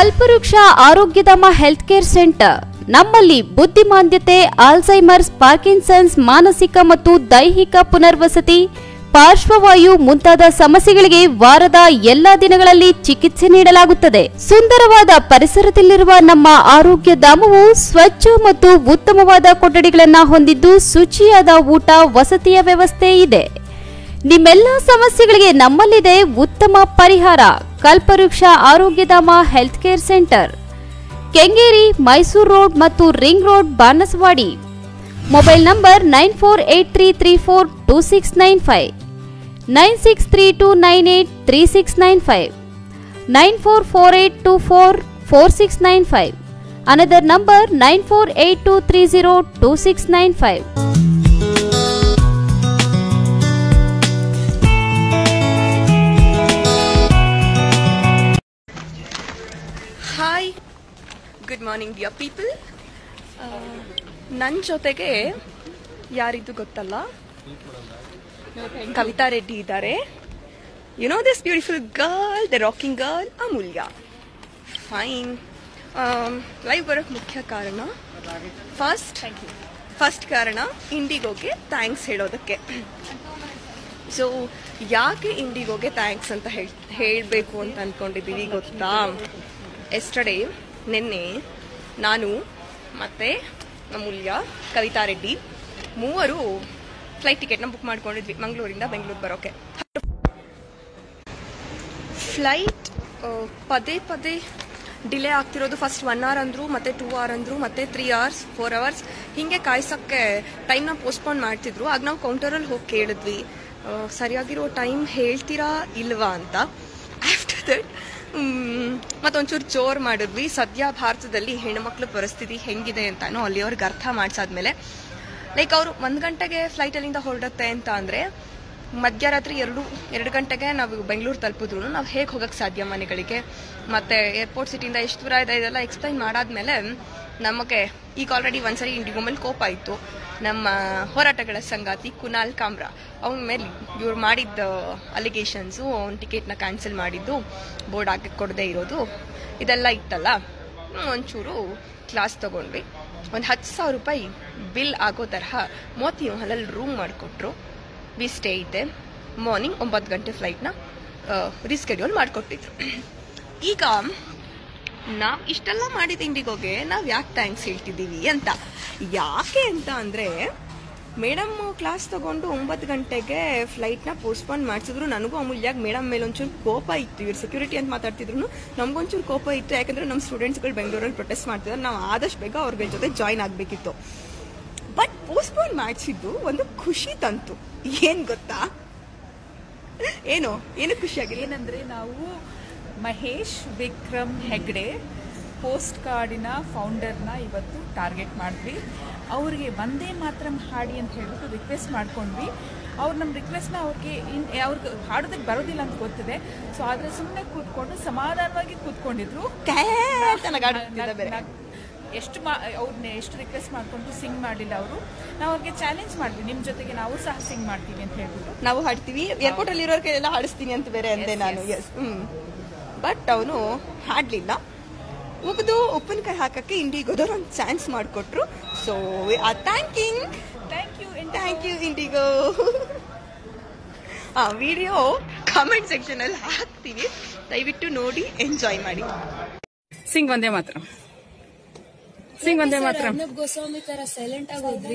ಕಲ್ಪವೃಕ್ಷ Arogyadhama health care centre ನಮ್ಮಲ್ಲಿ ಬುದ್ಧಿಮಾಂದ್ಯತೆ Alzheimer's Parkinson's ಮಾನಸಿಕ ಮತ್ತು ದೈಹಿಕ ಪುನರ್ವಸತಿ ಪಾರ್ಶ್ವವಾಯು ಮುಂತಾದ ಸಮಸ್ಯೆಗಳಿಗೆ ವಾರದ ಎಲ್ಲಾ ದಿನಗಳಲ್ಲಿ ಚಿಕಿತ್ಸೆ ನೀಡಲಾಗುತ್ತದೆ ಸುಂದರವಾದ ಪರಿಸರದಲ್ಲಿರುವ ನಮ್ಮ ಆರೋಗ್ಯ ಧಾಮವು ಸ್ವಚ್ಛ ಮತ್ತು ಉತ್ತಮವಾದ ಕೊಠಡಿಗಳನ್ನು ಹೊಂದಿದ್ದು ಶುಚಿಯಾದ ಊಟ ವಸತಿಯ ವ್ಯವಸ್ಥೆ ಇದೆ ನಿಮ್ಮೆಲ್ಲ ಸಮಸ್ಯೆಗಳಿಗೆ ನಮ್ಮಲ್ಲಿದೆ ಉತ್ತಮ ಪರಿಹಾರ Kalpavriksha Arogyadhama health care centre Kengeri Mysuru road ಮತ್ತು ring road Banaswadi mobile number nine four eight three three four two six nine five nine six three two nine eight three six nine five nine four four eight two four four six nine five another number nine four eight two three zero two six nine five hi good morning dear people ನನ್ನ ಜೊತೆಗೆ ಯಾರಿದ್ದು ಗೊತ್ತಲ್ಲ ಕವಿತಾ ರೆಡ್ಡಿ ಇದ್ದಾರೆ you know this beautiful girl the rocking girl Amulya fine live ಬರೋಕ್ಕೆ ಮುಖ್ಯ ಕಾರಣ first first ಕಾರಣ ಇಂಡಿಗೋಗೆ thanks ಹೇಳೋದಕ್ಕೆ ಸೊ ಯಾಕೆ ಇಂಡಿಗೋಗೆ ಥ್ಯಾಂಕ್ಸ್ ಅಂತ ಹೇಳ್ ಹೇಳಬೇಕು ಅಂತ ಅಂದ್ಕೊಂಡಿದ್ದೀವಿ ಗೊತ್ತಾ ಎಸ್ಟರ್ಡೇ ನಿನ್ನೆ ನಾನು ಮತ್ತೆ ಅಮೂಲ್ಯ ಕವಿತಾ ರೆಡ್ಡಿ ಮೂವರು ಫ್ಲೈಟ್ ಟಿಕೆಟ್ನ ಬುಕ್ ಮಾಡ್ಕೊಂಡಿದ್ವಿ ಮಂಗಳೂರಿಂದ ಬೆಂಗಳೂರು ಬರೋಕ್ಕೆ ಫ್ಲೈಟ್ ಪದೇ ಪದೇ ಡಿಲೇ ಆಗ್ತಿರೋದು ಫಸ್ಟ್ ಒನ್ ಅವರ್ ಅಂದರು ಮತ್ತೆ ಟೂ ಅವರ್ ಅಂದರು ಮತ್ತೆ ತ್ರೀ ಅವರ್ಸ್ ಫೋರ್ ಅವರ್ಸ್ ಹೀಗೆ ಕಾಯ್ಸೋಕ್ಕೆ ಟೈಮ್ನ ಪೋಸ್ಟ್ಪೋನ್ ಮಾಡ್ತಿದ್ರು ಆಗ ನಾವು ಕೌಂಟರಲ್ಲಿ ಹೋಗಿ ಕೇಳಿದ್ವಿ ಆ, ಸರಿಯಾಗಿರೋ ಟೈಮ್ ಹೇಳ್ತೀರಾ ಇಲ್ವಾ ಅಂತ ಆಫ್ಟರ್ ದಟ್ ಮತ್ತೊಂಚೂರು ಜೋರ್ ಮಾಡಿದ್ವಿ ಸದ್ಯ ಭಾರತದಲ್ಲಿ ಹೆಣ್ಮಕ್ಳ ಪರಿಸ್ಥಿತಿ ಹೆಂಗಿದೆ ಅಂತಾನು ಅಲ್ಲಿಯವ್ರಿಗೆ ಅರ್ಥ ಮಾಡಿಸಾದ್ಮೇಲೆ ಲೈಕ್ ಅವರು ಒಂದು ಗಂಟೆಗೆ ಫ್ಲೈಟ್ ಅಲ್ಲಿಂದ ಹೊರಡುತ್ತೆ ಅಂತ ಅಂದರೆ ಮಧ್ಯರಾತ್ರಿ ಎರಡು ಎರಡು ಗಂಟೆಗೆ ನಾವು ಬೆಂಗಳೂರು ತಲುಪಿದ್ರು ನಾವು ಹೇಗೆ ಹೋಗಕ್ಕೆ ಸಾಧ್ಯ ಮನೆಗಳಿಗೆ ಮತ್ತೆ ಏರ್ಪೋರ್ಟ್ ಸಿಟಿಯಿಂದ ಎಷ್ಟು ದೂರ ಇದೆ ಇದೆಲ್ಲ ಎಕ್ಸ್ಪ್ಲೈನ್ ಮಾಡಾದ್ಮೇಲೆ ನಮಗೆ ಈಗ ಆಲ್ರೆಡಿ ಒಂದ್ಸರಿ ಇಂಡಿಗೋ ಮೇಲೆ ಕೋಪ ಇತ್ತು ನಮ್ಮ ಹೋರಾಟಗಳ ಸಂಗಾತಿ ಕುನಾಲ್ ಕಾಮ್ರಾ ಅವನ ಮೇಲೆ ಇವ್ರು ಮಾಡಿದ್ದ ಅಲಿಗೇಷನ್ಸು ಅವ್ನ ಟಿಕೆಟ್ನ ಕ್ಯಾನ್ಸಲ್ ಮಾಡಿದ್ದು ಬೋರ್ಡ್ ಹಾಕಿ ಕೊಡದೇ ಇರೋದು ಇದೆಲ್ಲ ಇತ್ತಲ್ಲ ಹ್ಮ್, ಒಂಚೂರು ಕ್ಲಾಸ್ ತಗೊಂಡ್ವಿ ಒಂದು ಹತ್ತು ಸಾವಿರ ರೂಪಾಯಿ ಬಿಲ್ ಆಗೋ ತರಹ ಮೋತಿ ಮಹಲಲ್ಲಿ ರೂಮ್ ಮಾಡಿಕೊಟ್ರು ವಿ ಸ್ಟೇ ಇದ್ದೆ ಮಾರ್ನಿಂಗ್ ಒಂಬತ್ತು ಗಂಟೆ ಫ್ಲೈಟ್ನ ರೀಸ್ಕೆಡ್ಯೂಲ್ ಮಾಡಿಕೊಟ್ಟಿದ್ರು ಈಗ ನಾವು ಇಷ್ಟೆಲ್ಲ ಮಾಡಿದ ಇಂಡಿಗೋಗೆ ನಾವು ಯಾಕೆ ಥ್ಯಾಂಕ್ಸ್ ಹೇಳ್ತಿದ್ದೀವಿ ಅಂತ ಯಾಕೆ ಅಂತ ಅಂದರೆ ಮೇಡಮ್ ಕ್ಲಾಸ್ ತಗೊಂಡು ಒಂಬತ್ತು ಗಂಟೆಗೆ ಫ್ಲೈಟ್ನ ಪೋಸ್ಟ್ಪೋನ್ ಮಾಡಿಸಿದ್ರು ನನಗೂ ಅಮೂಲ್ಯಾಗ ಮೇಡಮ್ ಮೇಲೆ ಒಂಚೂರು ಕೋಪ ಇತ್ತು ಇವ್ರು ಸೆಕ್ಯೂರಿಟಿ ಅಂತ ಮಾತಾಡ್ತಿದ್ರು ನಮಗೊಂಚೂರು ಕೋಪ ಇತ್ತು ಯಾಕಂದ್ರೆ ನಮ್ಮ ಸ್ಟೂಡೆಂಟ್ಸ್ಗಳು ಬೆಂಗಳೂರಲ್ಲಿ ಪ್ರೊಟೆಸ್ಟ್ ಮಾಡ್ತಿದ್ದಾರೆ ನಾವು ಆದಷ್ಟು ಬೇಗ ಅವ್ರ ಜೊತೆ ಜಾಯ್ನ್ ಆಗಬೇಕಿತ್ತು ಬಟ್ ಪೋಸ್ಟ್ಪೋನ್ ಮಾಡಿಸಿದ್ದು ಒಂದು ಖುಷಿ ತಂತು ಏನ್ ಗೊತ್ತಾ ಏನು ಏನು ಖುಷಿ ಆಗಿದೆ ಏನಂದ್ರೆ ನಾವು ಮಹೇಶ್ ವಿಕ್ರಮ್ ಹೆಗ್ಡೆ ಪೋಸ್ಟ್ ಕಾರ್ಡಿನ ಫೌಂಡರ್ನ ಇವತ್ತು ಟಾರ್ಗೆಟ್ ಮಾಡಿದ್ವಿ ಅವ್ರಿಗೆ ಒಂದೇ ಮಾತ್ರ ಹಾಡಿ ಅಂತ ಹೇಳ್ಬಿಟ್ಟು ರಿಕ್ವೆಸ್ಟ್ ಮಾಡ್ಕೊಂಡ್ವಿ ಅವ್ರು ನಮ್ಮ ರಿಕ್ವೆಸ್ಟ್ನ ಅವ್ರಿಗೆ ಇನ್ ಅವ್ರಿಗೆ ಹಾಡೋದಕ್ಕೆ ಬರೋದಿಲ್ಲ ಅಂತ ಗೊತ್ತಿದೆ ಸೊ ಆದರೆ ಸುಮ್ಮನೆ ಕೂತ್ಕೊಂಡು ಸಮಾಧಾನವಾಗಿ ಕೂತ್ಕೊಂಡಿದ್ರು ಕ್ಯಾ ಅಂತ ನಗಾಡ್ತಿದ್ದ ಬೇರೆ. ನಗ್- ಎಷ್ಟು ಮಾ ಅವ್ರನ್ನ ಎಷ್ಟು ರಿಕ್ವೆಸ್ಟ್ ಮಾಡ್ಕೊಂಡು ಸಿಂಗ್ ಮಾಡಲಿಲ್ಲ ಅವರು ನಾವು ಅವ್ರಿಗೆ ಚಾಲೆಂಜ್ ಮಾಡಿದ್ವಿ ನಿಮ್ಮ ಜೊತೆಗೆ ನಾವು ಸಹ ಸಿಂಗ್ ಮಾಡ್ತೀವಿ ಅಂತ ಹೇಳ್ಬಿಟ್ಟು ನಾವು ಹಾಡ್ತೀವಿ ಏರ್ಪೋರ್ಟ್ ಅಲ್ಲಿ ಇರೋರ್ ಕೈಲೆಲ್ಲ ಹಾಡಿಸ್ತೀನಿ ಅಂತ ಬೇರೆ ಅಂದೆ Yes, ನಾನು yes. ಎಸ್ ಹ್ಮ್ ಬಟ್ ಅವನು ಹಾಡ್ಲಿಲ್ಲ ಉಗಿದು ಉಪ್ಪಿನಕಾಯಿ ಹಾಕಕ್ಕೆ ಇಂಡಿಗೋದವ್ರು ಒಂದು ಚಾನ್ಸ್ ಮಾಡಿಕೊಟ್ರು ಸೊ ಆ thanking thank you thank you IndiGo ಆ ವಿಡಿಯೋ ಕಾಮೆಂಟ್ ಸೆಕ್ಷನ್ ಅಲ್ಲಿ ಹಾಕ್ತೀವಿ ದಯವಿಟ್ಟು ನೋಡಿ ಎಂಜಾಯ್ ಮಾಡಿ ಸಿಂಗ್ ಒಂದೇ ಮಾತ್ರ ಸಿಂಗ್ ಒಂದೇ ಮಾತ್ರ ಅರ್ನಬ್ ಗೋಸ್ವಾಮಿ ತರ ಸೈಲೆಂಟ್ ಆಗೋದ್ರಿ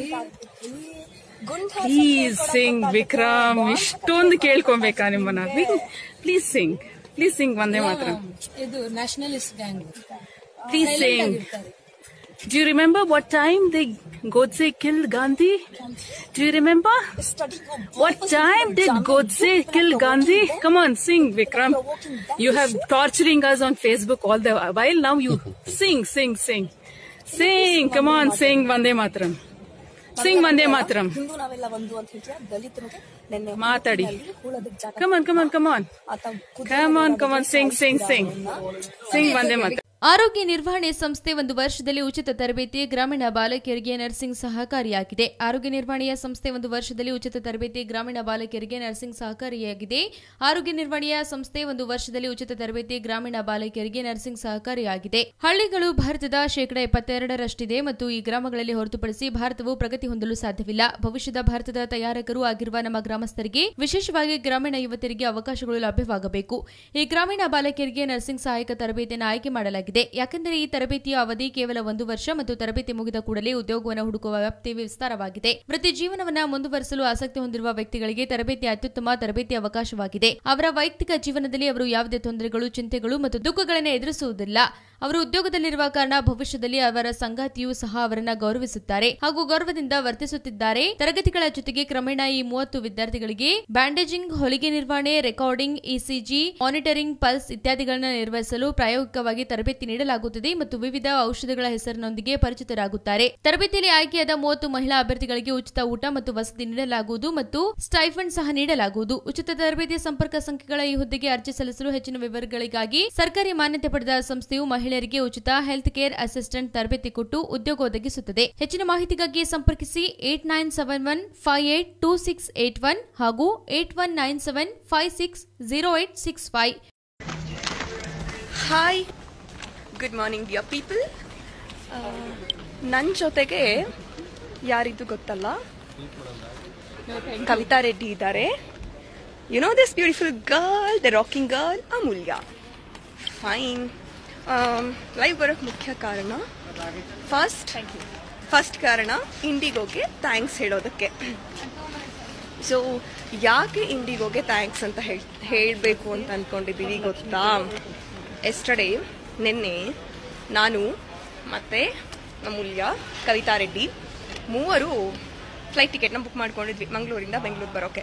ಪ್ಲೀಸ್ ಸಿಂಗ್ ವಿಕ್ರಮ್ ಇಷ್ಟೊಂದು ಕೇಳ್ಕೊಬೇಕಾ ನಿಮ್ಮನ್ನ ಪ್ಲೀಸ್ ಸಿಂಗ್ ಪ್ಲೀಸ್ ಸಿಂಗ್ ಒಂದೇ ಮಾತ್ರ ಇದು nationalist gang please sing Do you remember what time they Godse killed Gandhi? Do you remember? What time did Godse kill Gandhi? Come on, sing, Vikram. You have torturing us on Facebook all the while. Now you sing, sing, sing. Sing, come on, sing Vande Mataram. Sing Vande Mataram. Hindu ನಾವೆಲ್ಲ ಒಂದು ಅಂತ ಹೇಳ್ತೀರಾ ದಲಿತರಿಗೆ ನೆನ್ನೆ ಮಾತಾಡಿ. ಹೂಳೋದಕ್ಕೆ ಜಾಗ Come on, come on, come on. ಆತ ಕುದುರೆ Come on, come on, sing, sing, sing. Sing Vande Mataram. ಆರೋಗ್ಯ ನಿರ್ವಹಣೆ ಸಂಸ್ಥೆ ಒಂದು ವರ್ಷದಲ್ಲಿ ಉಚಿತ ತರಬೇತಿ ಗ್ರಾಮೀಣ ಬಾಲಕಿಯರಿಗೆ ನರ್ಸಿಂಗ್ ಸಹಕಾರಿಯಾಗಿದೆ ಆರೋಗ್ಯ ನಿರ್ವಹಣೆಯ ಸಂಸ್ಥೆ ಒಂದು ವರ್ಷದಲ್ಲಿ ಉಚಿತ ತರಬೇತಿ ಗ್ರಾಮೀಣ ಬಾಲಕಿಯರಿಗೆ ನರ್ಸಿಂಗ್ ಸಹಕಾರಿಯಾಗಿದೆ ಆರೋಗ್ಯ ನಿರ್ವಹಣೆಯ ಸಂಸ್ಥೆ ಒಂದು ವರ್ಷದಲ್ಲಿ ಉಚಿತ ತರಬೇತಿ ಗ್ರಾಮೀಣ ಬಾಲಕಿಯರಿಗೆ ನರ್ಸಿಂಗ್ ಸಹಕಾರಿಯಾಗಿದೆ ಹಳ್ಳಿಗಳು ಭಾರತದ ಶೇಕಡಾ ಎಪ್ಪತ್ತೆರಡರಷ್ಟಿದೆ ಮತ್ತು ಈ ಗ್ರಾಮಗಳಲ್ಲಿ ಹೊರತುಪಡಿಸಿ ಭಾರತವು ಪ್ರಗತಿ ಹೊಂದಲು ಸಾಧ್ಯವಿಲ್ಲ ಭವಿಷ್ಯದ ಭಾರತದ ತಯಾರಕರು ಆಗಿರುವ ನಮ್ಮ ಗ್ರಾಮಸ್ಥರಿಗೆ ವಿಶೇಷವಾಗಿ ಗ್ರಾಮೀಣ ಯುವತಿಯರಿಗೆ ಅವಕಾಶಗಳು ಲಭ್ಯವಾಗಬೇಕು ಈ ಗ್ರಾಮೀಣ ಬಾಲಕಿಯರಿಗೆ ನರ್ಸಿಂಗ್ ಸಹಾಯಕ ತರಬೇತಿಯನ್ನು ಆಯ್ಕೆ ಮಾಡಲಾಗಿದೆ ಯಾಕೆಂದರೆ ಈ ತರಬೇತಿಯ ಅವಧಿ ಕೇವಲ ಒಂದು ವರ್ಷ ಮತ್ತು ತರಬೇತಿ ಮುಗಿದ ಕೂಡಲೇ ಉದ್ಯೋಗವನ್ನು ಹುಡುಕುವ ವ್ಯಾಪ್ತಿ ವಿಸ್ತಾರವಾಗಿದೆ ವೃತ್ತಿ ಜೀವನವನ್ನ ಮುಂದುವರಿಸಲು ಆಸಕ್ತಿ ಹೊಂದಿರುವ ವ್ಯಕ್ತಿಗಳಿಗೆ ತರಬೇತಿ ಅತ್ಯುತ್ತಮ ತರಬೇತಿ ಅವಕಾಶವಾಗಿದೆ ಅವರ ವೈಯಕ್ತಿಕ ಜೀವನದಲ್ಲಿ ಅವರು ಯಾವುದೇ ತೊಂದರೆಗಳು ಚಿಂತೆಗಳು ಮತ್ತು ದುಃಖಗಳನ್ನು ಎದುರಿಸುವುದಿಲ್ಲ ಅವರು ಉದ್ಯೋಗದಲ್ಲಿರುವ ಕಾರಣ ಭವಿಷ್ಯದಲ್ಲಿ ಅವರ ಸಂಗಾತಿಯೂ ಸಹ ಅವರನ್ನ ಗೌರವಿಸುತ್ತಾರೆ ಹಾಗೂ ಗೌರವದಿಂದ ವರ್ತಿಸುತ್ತಿದ್ದಾರೆ ತರಗತಿಗಳ ಜೊತೆಗೆ ಕ್ರಮೇಣ ಈ ಮೂವತ್ತು ವಿದ್ಯಾರ್ಥಿಗಳಿಗೆ ಬ್ಯಾಂಡೇಜಿಂಗ್ ಹೊಲಿಗೆ ನಿರ್ವಹಣೆ ರೆಕಾರ್ಡಿಂಗ್ ಇಸಿಜಿ ಮಾನಿಟರಿಂಗ್ ಪಲ್ಸ್ ಇತ್ಯಾದಿಗಳನ್ನು ನಿರ್ವಹಿಸಲು ಪ್ರಾಯೋಗಿಕವಾಗಿ ತರಬೇತಿ ನೀಡಲಾಗುತ್ತದೆ ಮತ್ತು ವಿವಿಧ ಔಷಧಗಳ ಹೆಸರಿನೊಂದಿಗೆ ಪರಿಚಿತರಾಗುತ್ತಾರೆ ತರಬೇತಿಯಲ್ಲಿ ಆಯ್ಕೆಯಾದ ಮೂವತ್ತು ಮಹಿಳಾ ಅಭ್ಯರ್ಥಿಗಳಿಗೆ ಉಚಿತ ಊಟ ಮತ್ತು ವಸತಿ ನೀಡಲಾಗುವುದು ಮತ್ತು ಸ್ಟೈಫಂಡ್ ಸಹ ನೀಡಲಾಗುವುದು ಉಚಿತ ತರಬೇತಿಯ ಸಂಪರ್ಕ ಸಂಖ್ಯೆಗಳ ಈ ಹುದ್ದೆಗೆ ಅರ್ಜಿ ಸಲ್ಲಿಸಲು ಹೆಚ್ಚಿನ ವಿವರಗಳಿಗಾಗಿ ಸರ್ಕಾರಿ ಮಾನ್ಯತೆ ಪಡೆದ ಸಂಸ್ಥೆಯು ಮಹಿಳೆಯರಿಗೆ ಉಚಿತ ಹೆಲ್ತ್ ಕೇರ್ ಅಸಿಸ್ಟೆಂಟ್ ತರಬೇತಿ ಕೊಟ್ಟು ಉದ್ಯೋಗ ಒದಗಿಸುತ್ತದೆ ಹೆಚ್ಚಿನ ಮಾಹಿತಿಗಾಗಿ ಸಂಪರ್ಕಿಸಿ eight nine seven one five eight two six eight one ಹಾಗೂ eight one nine seven five six zero eight six five hi good morning dear people ನನ್ನ ಜೊತೆಗೆ ಯಾರಿದ್ದು ಗೊತ್ತಲ್ಲ ಕವಿತಾ ರೆಡ್ಡಿ ಇದ್ದಾರೆ you know this beautiful girl the rocking girl Amulya fine live ಬರೋಕ್ಕೆ ಮುಖ್ಯ ಕಾರಣ first first ಕಾರಣ ಇಂಡಿಗೋಗೆ ಥ್ಯಾಂಕ್ಸ್ ಹೇಳೋದಕ್ಕೆ ಸೊ ಯಾಕೆ ಇಂಡಿಗೋಗೆ ಥ್ಯಾಂಕ್ಸ್ ಅಂತ ಹೇಳ್ ಹೇಳಬೇಕು ಅಂತ ಅಂದ್ಕೊಂಡಿದ್ದೀವಿ ಗೊತ್ತಾ ಎಸ್ಟರ್ಡೇ ನಿನ್ನೆ ನಾನು ಮತ್ತು ಅಮೂಲ್ಯ ಕವಿತಾ ರೆಡ್ಡಿ ಮೂವರು ಫ್ಲೈಟ್ ಟಿಕೆಟ್ನ ಬುಕ್ ಮಾಡ್ಕೊಂಡಿದ್ವಿ ಮಂಗಳೂರಿಂದ ಬೆಂಗಳೂರು ಬರೋಕ್ಕೆ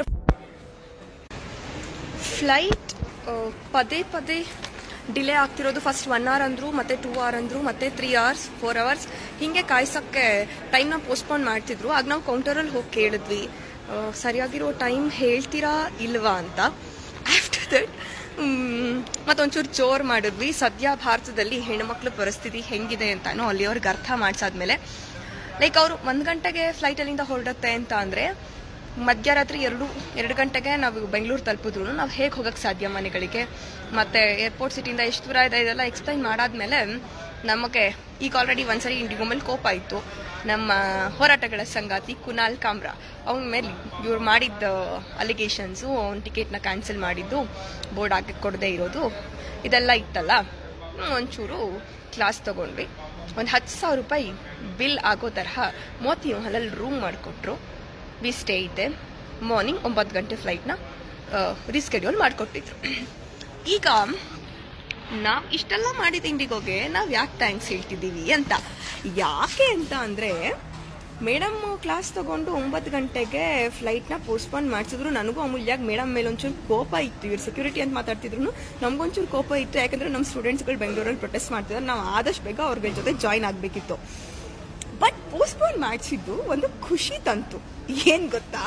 ಫ್ಲೈಟ್ ಪದೇ ಪದೇ ಡಿಲೇ ಆಗ್ತಿರೋದು ಫಸ್ಟ್ ಒನ್ ಅವರ್ ಅಂದರು ಮತ್ತೆ ಟೂ ಅವರ್ ಅಂದರು ಮತ್ತೆ ತ್ರೀ ಅವರ್ಸ್ ಫೋರ್ ಅವರ್ಸ್ ಹೀಗೆ ಕಾಯ್ಸೋಕ್ಕೆ ಟೈಮ್ನ ಪೋಸ್ಟ್ಪೋನ್ ಮಾಡ್ತಿದ್ರು ಆಗ ನಾವು ಕೌಂಟರಲ್ಲಿ ಹೋಗಿ ಕೇಳಿದ್ವಿ ಆ, ಸರಿಯಾಗಿರೋ ಟೈಮ್ ಹೇಳ್ತೀರಾ ಇಲ್ವಾ ಅಂತ ಆಫ್ಟರ್ ದಟ್ ಮತ್ತೊಂಚೂರು ಜೋರು ಮಾಡಿದ್ವಿ ಸದ್ಯ ಭಾರತದಲ್ಲಿ ಹೆಣ್ಮಕ್ಳ ಪರಿಸ್ಥಿತಿ ಹೆಂಗಿದೆ ಅಂತಾನು ಅಲ್ಲಿಯವ್ರಿಗೆ ಅರ್ಥ ಮಾಡಿಸಾದ್ಮೇಲೆ ಲೈಕ್ ಅವರು ಒಂದು ಗಂಟೆಗೆ ಫ್ಲೈಟಲ್ಲಿಂದ ಹೊರಡುತ್ತೆ ಅಂತ ಅಂದರೆ ಮಧ್ಯರಾತ್ರಿ ಎರಡು ಎರಡು ಗಂಟೆಗೆ ನಾವು ಬೆಂಗಳೂರು ತಲುಪಿದ್ರು ನಾವು ಹೇಗೆ ಹೋಗಕ್ಕೆ ಸಾಧ್ಯ ಮನೆಗಳಿಗೆ ಮತ್ತು ಏರ್ಪೋರ್ಟ್ ಸಿಟಿಯಿಂದ ಎಷ್ಟು ದೂರ ಇದೆ ಇದೆಲ್ಲ ಎಕ್ಸ್ಪ್ಲೈನ್ ಮಾಡಾದ್ಮೇಲೆ ನಮಗೆ ಈಗ ಆಲ್ರೆಡಿ ಒಂದ್ಸರಿ ಇಂಡಿಗೋ ಮೇಲೆ ಕೋಪ ಇತ್ತು ನಮ್ಮ ಹೋರಾಟಗಳ ಸಂಗಾತಿ ಕುನಾಲ್ ಕಾಮ್ರಾ ಅವನ ಮೇಲೆ ಇವ್ರು ಮಾಡಿದ್ದ ಅಲಿಗೇಷನ್ಸು ಅವ್ನ ಟಿಕೆಟ್ನ ಕ್ಯಾನ್ಸಲ್ ಮಾಡಿದ್ದು ಬೋರ್ಡ್ ಹಾಕಕ್ಕೆ ಕೊಡದೇ ಇರೋದು ಇದೆಲ್ಲ ಇತ್ತಲ್ಲ ಹ್ಮ್, ಒಂಚೂರು ಕ್ಲಾಸ್ ತಗೊಂಡ್ವಿ ಒಂದು ಹತ್ತು ಸಾವಿರ ರೂಪಾಯಿ ಬಿಲ್ ಆಗೋ ತರಹ ಮೋತಿ ಮಹಲಲ್ಲಿ ರೂಮ್ ಮಾಡಿಕೊಟ್ರು ವಿ ಸ್ಟೇ ಇದೆ ಮಾರ್ನಿಂಗ್ ಒಂಬತ್ತು ಗಂಟೆ ಫ್ಲೈಟ್ನ ರೀಸ್ಕೆಡ್ಯೂಲ್ ಮಾಡಿಕೊಟ್ಟಿದ್ರು ಈಗ ನಾವು ಇಷ್ಟೆಲ್ಲ ಮಾಡಿದ ಇಂಡಿಗೋಗೆ ನಾವು ಯಾಕೆ ಥ್ಯಾಂಕ್ಸ್ ಹೇಳ್ತಿದ್ದೀವಿ ಅಂತ ಯಾಕೆ ಅಂತ ಅಂದರೆ ಮೇಡಮ್ ಕ್ಲಾಸ್ ತಗೊಂಡು ಒಂಬತ್ತು ಗಂಟೆಗೆ ಫ್ಲೈಟ್ನ ಪೋಸ್ಟ್ಪೋನ್ ಮಾಡಿಸಿದ್ರು ನನಗೂ ಅಮೂಲ್ಯಾಗ ಮೇಡಮ್ ಮೇಲೆ ಒಂಚೂರು ಕೋಪ ಇತ್ತು ಇವ್ರು ಸೆಕ್ಯೂರಿಟಿ ಅಂತ ಮಾತಾಡ್ತಿದ್ರು ನಮಗೊಂಚೂರು ಕೋಪ ಇತ್ತು ಯಾಕಂದ್ರೆ ನಮ್ಮ ಸ್ಟೂಡೆಂಟ್ಸ್ಗಳು ಬೆಂಗಳೂರಲ್ಲಿ ಪ್ರೊಟೆಸ್ಟ್ ಮಾಡ್ತಿದ್ದಾರೆ ನಾವು ಆದಷ್ಟು ಬೇಗ ಅವ್ರ ಜೊತೆ ಜಾಯ್ನ್ ಆಗಬೇಕಿತ್ತು ಬಟ್ ಪೋಸ್ಟ್ಪೋನ್ ಮಾಡಿಸಿದ್ದು ಒಂದು ಖುಷಿ ತಂತು ಏನ್ ಗೊತ್ತಾ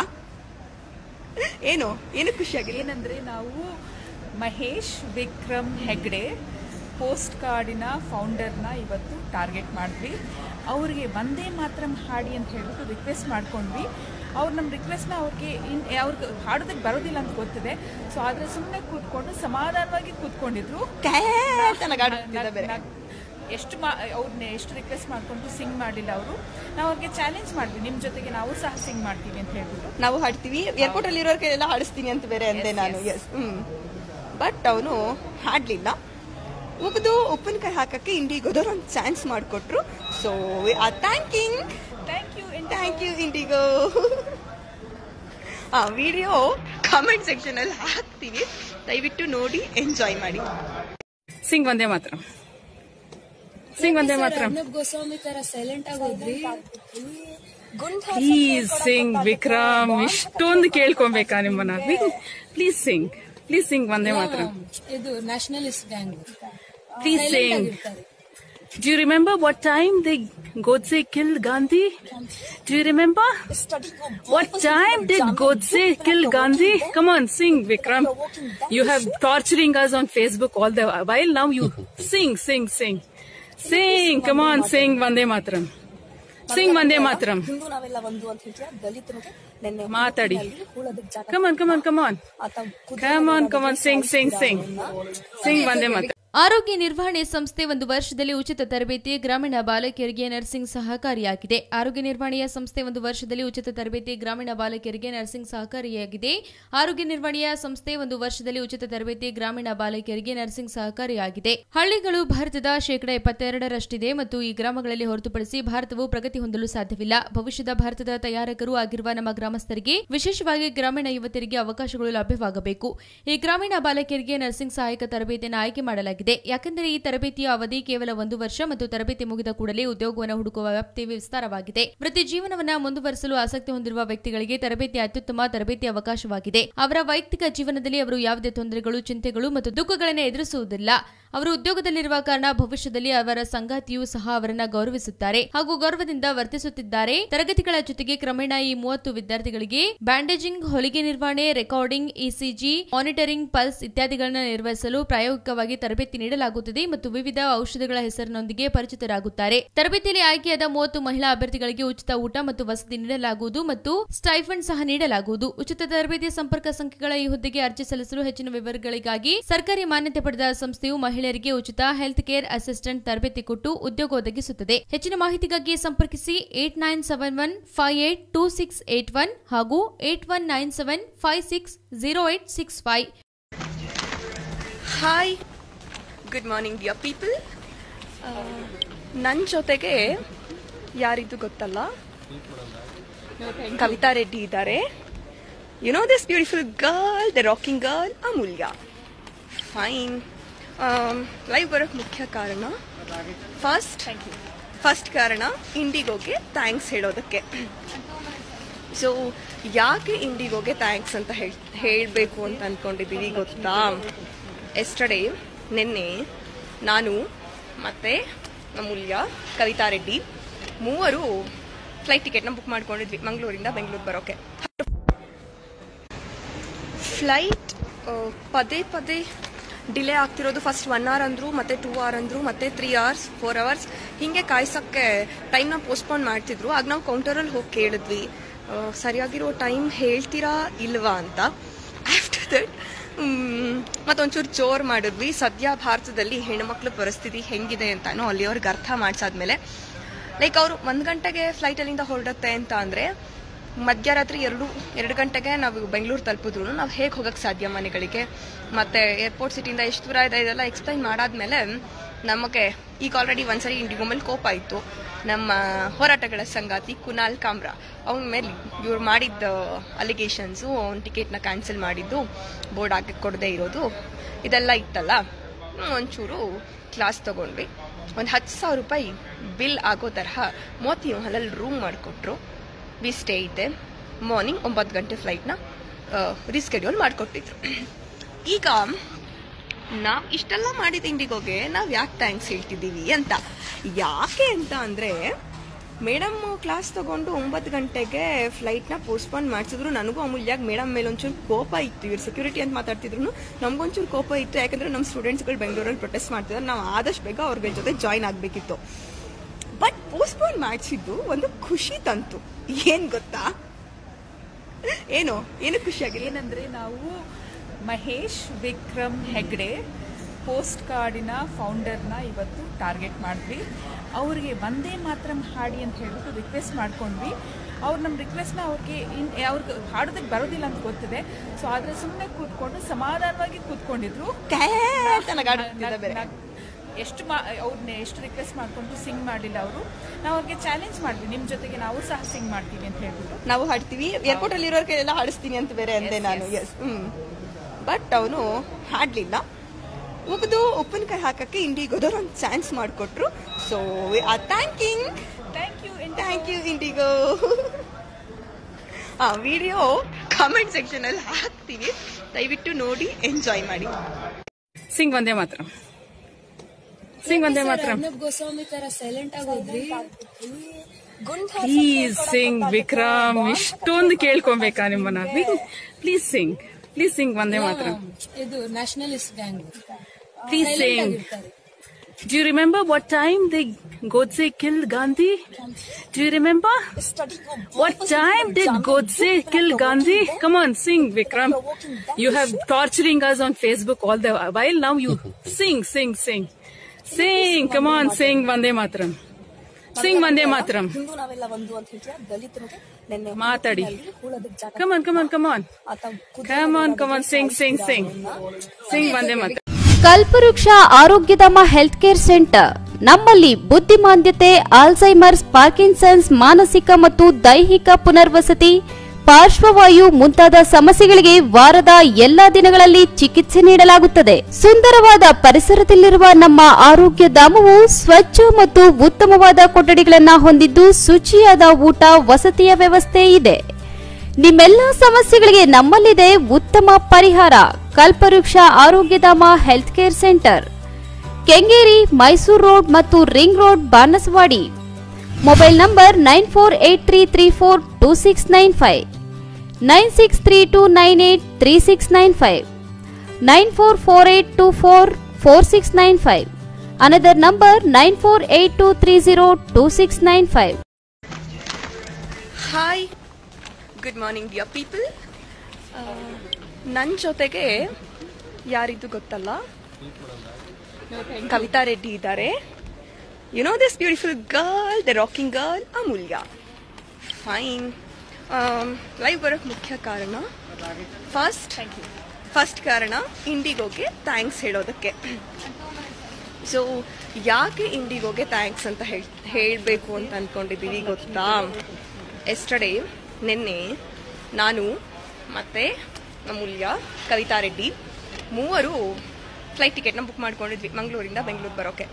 ಏನು ಏನು ಖುಷಿ ಆಗಿದೆ ಏನಂದ್ರೆ ನಾವು ಮಹೇಶ್ ವಿಕ್ರಮ್ ಹೆಗ್ಡೆ ಪೋಸ್ಟ್ ಕಾರ್ಡಿನ ಫೌಂಡರ್ನ ಇವತ್ತು ಟಾರ್ಗೆಟ್ ಮಾಡಿದ್ವಿ ಅವ್ರಿಗೆ ಒಂದೇ ಮಾತ್ರ ಹಾಡಿ ಅಂತ ಹೇಳ್ಬಿಟ್ಟು ರಿಕ್ವೆಸ್ಟ್ ಮಾಡ್ಕೊಂಡ್ವಿ ಅವ್ರು ನಮ್ಮ ರಿಕ್ವೆಸ್ಟ್ನ ಅವ್ರಿಗೆ ಇನ್ ಅವ್ರಿಗೆ ಹಾಡೋದಕ್ಕೆ ಬರೋದಿಲ್ಲ ಅಂತ ಗೊತ್ತಿದೆ ಸೊ ಆದರೆ ಸುಮ್ಮನೆ ಕೂತ್ಕೊಂಡು ಸಮಾಧಾನವಾಗಿ ಕೂತ್ಕೊಂಡಿದ್ರು ಕ್ಯಾ ಅಂತ ನಗಾಡ್ತಿದ್ದ ಬೇರೆ. ನಗ್- ಎಷ್ಟು ಮಾ ಅವ್ರನ್ನ ಎಷ್ಟು ರಿಕ್ವೆಸ್ಟ್ ಮಾಡ್ಕೊಂಡು ಸಿಂಗ್ ಮಾಡಲಿಲ್ಲ ಅವರು ನಾವು ಅವ್ರಿಗೆ ಚಾಲೆಂಜ್ ಮಾಡಿದ್ವಿ ನಿಮ್ಮ ಜೊತೆಗೆ ನಾವು ಸಹ ಸಿಂಗ್ ಮಾಡ್ತೀವಿ ಅಂತ ಹೇಳ್ಬಿಟ್ಟು ನಾವು ಹಾಡ್ತೀವಿ ಏರ್ಪೋರ್ಟ್ ಅಲ್ಲಿ ಇರೋರ್ ಕೈಲೆಲ್ಲ ಹಾಡಿಸ್ತೀನಿ ಅಂತ ಬೇರೆ ಅಂದೆ Yes, ನಾನು yes. ಎಸ್ ಹ್ಮ್ ಬಟ್ ಅವನು ಹಾಡ್ಲಿಲ್ಲ ಉಗಿದು ಉಪ್ಪಿನಕಾಯಿ ಹಾಕಕ್ಕೆ ಇಂಡಿಗೋದವ್ರು ಒಂದು ಚಾನ್ಸ್ ಮಾಡಿಕೊಟ್ರು ಸೊ ಆ thanking thank you thank you IndiGo ಆ ವಿಡಿಯೋ ಕಾಮೆಂಟ್ ಸೆಕ್ಷನ್ ಅಲ್ಲಿ ಹಾಕ್ತೀವಿ ದಯವಿಟ್ಟು ನೋಡಿ ಎಂಜಾಯ್ ಮಾಡಿ ಸಿಂಗ್ ಒಂದೇ ಮಾತ್ರ ಸಿಂಗ್ ಒಂದೇ ಮಾತ್ರ ಅರ್ನಬ್ ಗೋಸ್ವಾಮಿ ತರ ಸೈಲೆಂಟ್ ಆಗೋದ್ರಿ ಪ್ಲೀಸ್ ಸಿಂಗ್ ವಿಕ್ರಮ್ ಇಷ್ಟೊಂದು ಕೇಳ್ಕೊಬೇಕಾ ನಿಮ್ಮನ್ನ ಪ್ಲೀಸ್ ಸಿಂಗ್ ಪ್ಲೀಸ್ ಸಿಂಗ್ ಒಂದೇ ಮಾತ್ರ ಇದು nationalist gang please sing Do you remember what time they Godse killed Gandhi? Do you remember? Study go. What time did Godse kill Gandhi? Come on, sing, Vikram. You have torturing us on Facebook all the while. Now you sing, sing, sing. Sing, come on, sing Vande Mataram. Sing Vande Mataram. Hindu ನಾವೆಲ್ಲ ಒಂದು ಅಂತ ಹೇಳ್ತೀರಾ ದಲಿತರಿಗೆ ನೆನ್ನೆ ಮಾತಾಡಿ. ಹೂಳೋದಕ್ಕೆ ಜಾಗ Come on, come on, come on. ಆತ ಕುದುರೆ Come on, come on, sing, sing, sing. ಅವ್ರನ್ನ Sing Vande Mataram. ಆರೋಗ್ಯ ನಿರ್ವಹಣೆ ಸಂಸ್ಥೆ ಒಂದು ವರ್ಷದಲ್ಲಿ ಉಚಿತ ತರಬೇತಿ ಗ್ರಾಮೀಣ ಬಾಲಕಿಯರಿಗೆ ನರ್ಸಿಂಗ್ ಸಹಕಾರಿಯಾಗಿದೆ ಆರೋಗ್ಯ ನಿರ್ವಹಣೆಯ ಸಂಸ್ಥೆ ಒಂದು ವರ್ಷದಲ್ಲಿ ಉಚಿತ ತರಬೇತಿ ಗ್ರಾಮೀಣ ಬಾಲಕಿಯರಿಗೆ ನರ್ಸಿಂಗ್ ಸಹಕಾರಿಯಾಗಿದೆ ಆರೋಗ್ಯ ನಿರ್ವಹಣೆಯ ಸಂಸ್ಥೆ ಒಂದು ವರ್ಷದಲ್ಲಿ ಉಚಿತ ತರಬೇತಿ ಗ್ರಾಮೀಣ ಬಾಲಕಿಯರಿಗೆ ನರ್ಸಿಂಗ್ ಸಹಕಾರಿಯಾಗಿದೆ ಹಳ್ಳಿಗಳು ಭಾರತದ ಶೇಕಡಾ ಎಪ್ಪತ್ತೆರಡರಷ್ಟಿದೆ ಮತ್ತು ಈ ಗ್ರಾಮಗಳಲ್ಲಿ ಹೊರತುಪಡಿಸಿ ಭಾರತವು ಪ್ರಗತಿ ಹೊಂದಲು ಸಾಧ್ಯವಿಲ್ಲ ಭವಿಷ್ಯದ ಭಾರತದ ತಯಾರಕರು ಆಗಿರುವ ನಮ್ಮ ಗ್ರಾಮಸ್ಥರಿಗೆ ವಿಶೇಷವಾಗಿ ಗ್ರಾಮೀಣ ಯುವತಿಯರಿಗೆ ಅವಕಾಶಗಳು ಲಭ್ಯವಾಗಬೇಕು ಈ ಗ್ರಾಮೀಣ ಬಾಲಕಿಯರಿಗೆ ನರ್ಸಿಂಗ್ ಸಹಾಯಕ ತರಬೇತಿಯನ್ನು ಆಯ್ಕೆ ಮಾಡಲಾಗಿದೆ ಯಾಕೆಂದರೆ ಈ ತರಬೇತಿಯ ಅವಧಿ ಕೇವಲ ಒಂದು ವರ್ಷ ಮತ್ತು ತರಬೇತಿ ಮುಗಿದ ಕೂಡಲೇ ಉದ್ಯೋಗವನ್ನು ಹುಡುಕುವ ವ್ಯಾಪ್ತಿ ವಿಸ್ತಾರವಾಗಿದೆ ವೃತ್ತಿ ಜೀವನವನ್ನ ಮುಂದುವರಿಸಲು ಆಸಕ್ತಿ ಹೊಂದಿರುವ ವ್ಯಕ್ತಿಗಳಿಗೆ ತರಬೇತಿ ಅತ್ಯುತ್ತಮ ತರಬೇತಿ ಅವಕಾಶವಾಗಿದೆ ಅವರ ವೈಯಕ್ತಿಕ ಜೀವನದಲ್ಲಿ ಅವರು ಯಾವುದೇ ತೊಂದರೆಗಳು ಚಿಂತೆಗಳು ಮತ್ತು ದುಃಖಗಳನ್ನು ಎದುರಿಸುವುದಿಲ್ಲ ಅವರು ಉದ್ಯೋಗದಲ್ಲಿರುವ ಕಾರಣ ಭವಿಷ್ಯದಲ್ಲಿ ಅವರ ಸಂಗಾತಿಯೂ ಸಹ ಅವರನ್ನ ಗೌರವಿಸುತ್ತಾರೆ ಹಾಗೂ ಗೌರವದಿಂದ ವರ್ತಿಸುತ್ತಿದ್ದಾರೆ ತರಗತಿಗಳ ಜೊತೆಗೆ ಕ್ರಮೇಣ ಈ ಮೂವತ್ತು ವಿದ್ಯಾರ್ಥಿಗಳಿಗೆ ಬ್ಯಾಂಡೇಜಿಂಗ್ ಹೊಲಿಗೆ ನಿರ್ವಹಣೆ ರೆಕಾರ್ಡಿಂಗ್ ಇಸಿಜಿ ಮಾನಿಟರಿಂಗ್ ಪಲ್ಸ್ ಇತ್ಯಾದಿಗಳನ್ನು ನಿರ್ವಹಿಸಲು ಪ್ರಾಯೋಗಿಕವಾಗಿ ತರಬೇತಿ ನೀಡಲಾಗುತ್ತದೆ ಮತ್ತು ವಿವಿಧ ಔಷಧಗಳ ಹೆಸರಿನೊಂದಿಗೆ ಪರಿಚಿತರಾಗುತ್ತಾರೆ ತರಬೇತಿಯಲ್ಲಿ ಆಯ್ಕೆಯಾದ ಮೂವತ್ತು ಮಹಿಳಾ ಅಭ್ಯರ್ಥಿಗಳಿಗೆ ಉಚಿತ ಊಟ ಮತ್ತು ವಸತಿ ನೀಡಲಾಗುವುದು ಮತ್ತು ಸ್ಟೈಫಂಡ್ ಸಹ ನೀಡಲಾಗುವುದು ಉಚಿತ ತರಬೇತಿಯ ಸಂಪರ್ಕ ಸಂಖ್ಯೆಗಳ ಈ ಹುದ್ದೆಗೆ ಅರ್ಜಿ ಸಲ್ಲಿಸಲು ಹೆಚ್ಚಿನ ವಿವರಗಳಿಗಾಗಿ ಸರ್ಕಾರಿ ಮಾನ್ಯತೆ ಪಡೆದ ಸಂಸ್ಥೆಯು ಮಹಿಳೆಯರಿಗೆ ಉಚಿತ ಹೆಲ್ತ್ ಕೇರ್ ಅಸಿಸ್ಟೆಂಟ್ ತರಬೇತಿ ಕೊಟ್ಟು ಉದ್ಯೋಗ ಒದಗಿಸುತ್ತದೆ ಹೆಚ್ಚಿನ ಮಾಹಿತಿಗಾಗಿ ಸಂಪರ್ಕಿಸಿ eight nine seven one five eight two six eight one ಹಾಗೂ eight one nine seven five six zero eight six five hi good morning dear people ನನ್ನ ಜೊತೆಗೆ ಯಾರಿದ್ದು ಗೊತ್ತಲ್ಲ ಕವಿತಾ ರೆಡ್ಡಿ ಇದ್ದಾರೆ you know this beautiful girl the rocking girl Amulya fine live ಬರೋಕ್ಕೆ ಮುಖ್ಯ ಕಾರಣ first first ಕಾರಣ ಇಂಡಿಗೋಗೆ ಥ್ಯಾಂಕ್ಸ್ ಹೇಳೋದಕ್ಕೆ ಸೊ ಯಾಕೆ ಇಂಡಿಗೋಗೆ ಥ್ಯಾಂಕ್ಸ್ ಅಂತ ಹೇಳಿ ಹೇಳಬೇಕು ಅಂತ ಅಂದ್ಕೊಂಡಿದ್ದೀವಿ ಗೊತ್ತಾ ಎಸ್ಟರ್ಡೇ ನಿನ್ನೆ ನಾನು ಮತ್ತು ಅಮೂಲ್ಯ ಕವಿತಾ ರೆಡ್ಡಿ ಮೂವರು ಫ್ಲೈಟ್ ಟಿಕೆಟ್ನ ಬುಕ್ ಮಾಡ್ಕೊಂಡಿದ್ವಿ ಮಂಗಳೂರಿಂದ ಬೆಂಗಳೂರು ಬರೋಕ್ಕೆ ಫ್ಲೈಟ್ ಪದೇ ಪದೇ ಡಿಲೇ ಆಗ್ತಿರೋದು ಫಸ್ಟ್ ಒನ್ ಅವರ್ ಅಂದರು ಮತ್ತೆ ಟೂ ಅವರ್ ಅಂದರು ಮತ್ತೆ ತ್ರೀ ಅವರ್ಸ್ ಫೋರ್ ಅವರ್ಸ್ ಹೀಗೆ ಕಾಯ್ಸೋಕ್ಕೆ ಟೈಮ್ನ ಪೋಸ್ಟ್ಪೋನ್ ಮಾಡ್ತಿದ್ರು ಆಗ ನಾವು ಕೌಂಟರಲ್ಲಿ ಹೋಗಿ ಕೇಳಿದ್ವಿ ಆ, ಸರಿಯಾಗಿರೋ ಟೈಮ್ ಹೇಳ್ತೀರಾ ಇಲ್ವಾ ಅಂತ ಆಫ್ಟರ್ ದಟ್ ಮತ್ತೊಂಚೂರು ಜೋರು ಮಾಡಿದ್ವಿ ಸದ್ಯ ಭಾರತದಲ್ಲಿ ಹೆಣ್ಮಕ್ಳ ಪರಿಸ್ಥಿತಿ ಹೆಂಗಿದೆ ಅಂತಾನು ಅಲ್ಲಿಯವ್ರಿಗೆ ಅರ್ಥ ಮಾಡಿಸಾದ್ಮೇಲೆ ಲೈಕ್ ಅವರು ಒಂದು ಗಂಟೆಗೆ ಫ್ಲೈಟಲ್ಲಿಂದ ಹೊರಡುತ್ತೆ ಅಂತ ಅಂದರೆ ಮಧ್ಯರಾತ್ರಿ ಎರಡು ಎರಡು ಗಂಟೆಗೆ ನಾವು ಬೆಂಗಳೂರು ತಲುಪಿದ್ರು ನಾವು ಹೇಗೆ ಹೋಗಕ್ಕೆ ಸಾಧ್ಯ ಮನೆಗಳಿಗೆ ಮತ್ತು ಏರ್ಪೋರ್ಟ್ ಸಿಟಿಯಿಂದ ಎಷ್ಟು ದೂರ ಇದೆ ಇದೆಲ್ಲ ಎಕ್ಸ್ಪ್ಲೈನ್ ಮಾಡಾದ್ಮೇಲೆ ನಮಗೆ ಈಗ ಆಲ್ರೆಡಿ ಒಂದ್ಸರಿ ಇಂಡಿಗೋ ಮೇಲೆ ಕೋಪ ಇತ್ತು ನಮ್ಮ ಹೋರಾಟಗಳ ಸಂಗಾತಿ ಕುನಾಲ್ ಕಾಮ್ರಾ ಅವನ ಮೇಲೆ ಇವ್ರು ಮಾಡಿದ್ದ ಅಲಿಗೇಷನ್ಸು ಅವ್ನ ಟಿಕೆಟ್ನ ಕ್ಯಾನ್ಸಲ್ ಮಾಡಿದ್ದು ಬೋರ್ಡ್ ಹಾಕಕ್ಕೆ ಕೊಡದೇ ಇರೋದು ಇದೆಲ್ಲ ಇತ್ತಲ್ಲ ಹ್ಮ್, ಒಂಚೂರು ಕ್ಲಾಸ್ ತಗೊಂಡ್ವಿ ಒಂದು ಹತ್ತು ಸಾವಿರ ರೂಪಾಯಿ ಬಿಲ್ ಆಗೋ ತರಹ ಮೋತಿ ಮಹಲಲ್ಲಿ ರೂಮ್ ಮಾಡಿಕೊಟ್ರು ವಿ ಸ್ಟೇ ಇದ್ದೆ ಮಾರ್ನಿಂಗ್ ಒಂಬತ್ತು ಗಂಟೆ ಫ್ಲೈಟ್ನ ರೀಸ್ಕೆಡ್ಯೂಲ್ ಮಾಡಿಕೊಟ್ಟಿದ್ರು ಈಗ ನಾವು ಇಷ್ಟೆಲ್ಲ ಮಾಡಿದ ಇಂಡಿಗೋಗೆ ನಾವು ಯಾಕೆ ಥ್ಯಾಂಕ್ಸ್ ಹೇಳ್ತಿದ್ದೀವಿ ಅಂತ ಯಾಕೆ ಅಂತ ಅಂದರೆ ಮೇಡಮ್ ಕ್ಲಾಸ್ ತಗೊಂಡು ಒಂಬತ್ತು ಗಂಟೆಗೆ ಫ್ಲೈಟ್ನ ಪೋಸ್ಟ್ಪೋನ್ ಮಾಡಿಸಿದ್ರು ನನಗೂ ಅಮೂಲ್ಯಾಗ ಮೇಡಮ್ ಮೇಲೆ ಒಂಚೂರು ಕೋಪ ಇತ್ತು ಇವ್ರು ಸೆಕ್ಯೂರಿಟಿ ಅಂತ ಮಾತಾಡ್ತಿದ್ರು ನಮಗೊಂಚೂರು ಕೋಪ ಇತ್ತು ಯಾಕಂದ್ರೆ ನಮ್ಮ ಸ್ಟೂಡೆಂಟ್ಸ್ಗಳು ಬೆಂಗಳೂರಲ್ಲಿ ಪ್ರೊಟೆಸ್ಟ್ ಮಾಡ್ತಿದ್ದಾರೆ ನಾವು ಆದಷ್ಟು ಬೇಗ ಅವ್ರ ಜೊತೆ ಜಾಯ್ನ್ ಆಗಬೇಕಿತ್ತು ಬಟ್ ಪೋಸ್ಟ್ಪೋನ್ ಮಾಡಿಸಿದ್ದು ಒಂದು ಖುಷಿ ತಂತು ಏನ್ ಗೊತ್ತಾ ಏನು ಏನು ಖುಷಿ ಆಗಿದೆ ಏನಂದ್ರೆ ನಾವು ಮಹೇಶ್ ವಿಕ್ರಮ್ ಹೆಗ್ಡೆ ಪೋಸ್ಟ್ ಕಾರ್ಡಿನ ಫೌಂಡರ್ನ ಇವತ್ತು ಟಾರ್ಗೆಟ್ ಮಾಡಿದ್ವಿ ಅವ್ರಿಗೆ ಒಂದೇ ಮಾತ್ರ ಹಾಡಿ ಅಂತ ಹೇಳ್ಬಿಟ್ಟು ರಿಕ್ವೆಸ್ಟ್ ಮಾಡ್ಕೊಂಡ್ವಿ ಅವ್ರು ನಮ್ಮ ರಿಕ್ವೆಸ್ಟ್ನ ಅವ್ರಿಗೆ ಇನ್ ಅವ್ರಿಗೆ ಹಾಡೋದಕ್ಕೆ ಬರೋದಿಲ್ಲ ಅಂತ ಗೊತ್ತಿದೆ ಸೊ ಆದರೆ ಸುಮ್ಮನೆ ಕೂತ್ಕೊಂಡು ಸಮಾಧಾನವಾಗಿ ಕೂತ್ಕೊಂಡಿದ್ರು ನನಗಾಡುತ್ತಿದ್ದ ಬೇರೆ ನಾನ್- ಎಷ್ಟು ಮಾ ಅವ್ರನ್ನ ಎಷ್ಟು ರಿಕ್ವೆಸ್ಟ್ ಮಾಡ್ಕೊಂಡು ಸಿಂಗ್ ಮಾಡಲಿಲ್ಲ ಅವರು ನಾವು ಅವ್ರಿಗೆ ಚಾಲೆಂಜ್ ಮಾಡಿದ್ವಿ ನಿಮ್ಮ ಜೊತೆಗೆ ನಾವು ಸಹ ಸಿಂಗ್ ಮಾಡ್ತೀವಿ ಅಂತ ಹೇಳ್ಬಿಟ್ಟು ನಾವು ಹಾಡ್ತೀವಿ ಏರ್ಪೋರ್ಟ್ ಅಲ್ಲಿ ಇರೋರ್ಗೆಲ್ಲ ಹಾಡಿಸ್ತೀನಿ ಅಂತ ಬೇರೆ ಅಂದೆ ನಾನು ಎಸ್ ಹ್ಮ್ ಬಟ್ ಅವನು ಹಾಡ್ಲಿಲ್ಲ ಉಗಿದು ಉಪ್ಪಿನಕಾಯಿ ಹಾಕಕ್ಕೆ ಇಂಡಿಗೋದವ್ರು ಒಂದು ಚಾನ್ಸ್ ಮಾಡಿಕೊಟ್ರು ಸೊ ಆ thanking thank you thank you IndiGo ಆ ವಿಡಿಯೋ ಕಾಮೆಂಟ್ ಸೆಕ್ಷನ್ ಅಲ್ಲಿ ಹಾಕ್ತೀನಿ ದಯವಿಟ್ಟು ನೋಡಿ ಎಂಜಾಯ್ ಮಾಡಿ Sing Vande Mataram. ಸಿಂಗ್ ಒಂದೇ ಮಾತ್ರ ಅರ್ನಬ್ ಗೋಸ್ವಾಮಿ ತರ ಸೈಲೆಂಟ್ ಆಗೋದ್ರಿ ಗುಂಡ್ ಪ್ಲೀಸ್ ಸಿಂಗ್ ವಿಕ್ರಮ್ ಇಷ್ಟೊಂದು ಕೇಳ್ಕೊಬೇಕಾ ನಿಮ್ಮನ್ನ ಪ್ಲೀಸ್ ಸಿಂಗ್ ಪ್ಲೀಸ್ ಸಿಂಗ್ ಒಂದೇ ಮಾತ್ರ ಇದು nationalist gang please sing Do you remember what time they Godse killed Gandhi? Do you remember? What time did Godse kill Gandhi? Come on, sing, Vikram. You have torturing us on Facebook all the while. Now you sing, sing, sing. Sing, come on, sing Vande Mataram. Sing Vande Mataram. Hindu ನಾವೆಲ್ಲ ಒಂದು ಅಂತ ಹೇಳ್ತೀರಾ ದಲಿತರಿಗೆ ನೆನ್ನೆ ಮಾತಾಡಿ. ಹೂಳೋದಕ್ಕೆ ಜಾಗ Come on, come on, come on. ಆತ ಕುದುರೆ Come on, come on, sing, sing, sing. Sing Vande Mataram. ಕಲ್ಪವೃಕ್ಷ ಆರೋಗ್ಯಧಾಮ ಹೆಲ್ತ್ ಕೇರ್ ಸೆಂಟರ್ ನಮ್ಮಲ್ಲಿ ಬುದ್ಧಿಮಾಂದ್ಯತೆ ಆಲ್ಝೈಮರ್ಸ್ ಪಾರ್ಕಿನ್ಸನ್ಸ್ ಮಾನಸಿಕ ಮತ್ತು ದೈಹಿಕ ಪುನರ್ವಸತಿ ಪಾರ್ಶ್ವವಾಯು ಮುಂತಾದ ಸಮಸ್ಯೆಗಳಿಗೆ ವಾರದ ಎಲ್ಲಾ ದಿನಗಳಲ್ಲಿ ಚಿಕಿತ್ಸೆ ನೀಡಲಾಗುತ್ತದೆ ಸುಂದರವಾದ ಪರಿಸರದಲ್ಲಿರುವ ನಮ್ಮ ಆರೋಗ್ಯ ಧಾಮವು ಸ್ವಚ್ಛ ಮತ್ತು ಉತ್ತಮವಾದ ಕೊಠಡಿಗಳನ್ನ ಹೊಂದಿದ್ದು ಶುಚಿಯಾದ ಊಟ ವಸತಿಯ ವ್ಯವಸ್ಥೆ ಇದೆ ನಿಮ್ಮೆಲ್ಲ ಸಮಸ್ಯೆಗಳಿಗೆ ನಮ್ಮಲ್ಲಿದೆ ಉತ್ತಮ ಪರಿಹಾರ Kalpavriksha Arogyadhama health care centre Kengeri Mysuru road ಮತ್ತು ring road Banaswadi mobile number nine four eight three three four two six nine five nine six three two nine eight three six nine five nine four four eight two four four six nine five another number nine four eight two three zero two six nine five hi good morning dear people ನನ್ನ ಜೊತೆಗೆ ಯಾರಿದ್ದು ಗೊತ್ತಲ್ಲ ಕವಿತಾ ರೆಡ್ಡಿ ಇದ್ದಾರೆ you know this beautiful girl the rocking girl Amulya fine live ಬರೋಕ್ಕೆ ಮುಖ್ಯ ಕಾರಣ first first ಕಾರಣ ಇಂಡಿಗೋಗೆ thanks ಹೇಳೋದಕ್ಕೆ ಸೊ ಯಾಕೆ ಇಂಡಿಗೋಗೆ ಥ್ಯಾಂಕ್ಸ್ ಅಂತ ಹೇಳ್ ಹೇಳಬೇಕು ಅಂತ ಅಂದ್ಕೊಂಡಿದ್ದೀವಿ ಗೊತ್ತಾ ಎಸ್ಟರ್ಡೇ ನಿನ್ನೆ ನಾನು ಮತ್ತು ಅಮೂಲ್ಯ ಕವಿತಾ ರೆಡ್ಡಿ ಮೂವರು ಫ್ಲೈಟ್ ಟಿಕೆಟ್ನ ಬುಕ್ ಮಾಡ್ಕೊಂಡಿದ್ವಿ ಮಂಗಳೂರಿಂದ ಬೆಂಗಳೂರು ಬರೋಕ್ಕೆ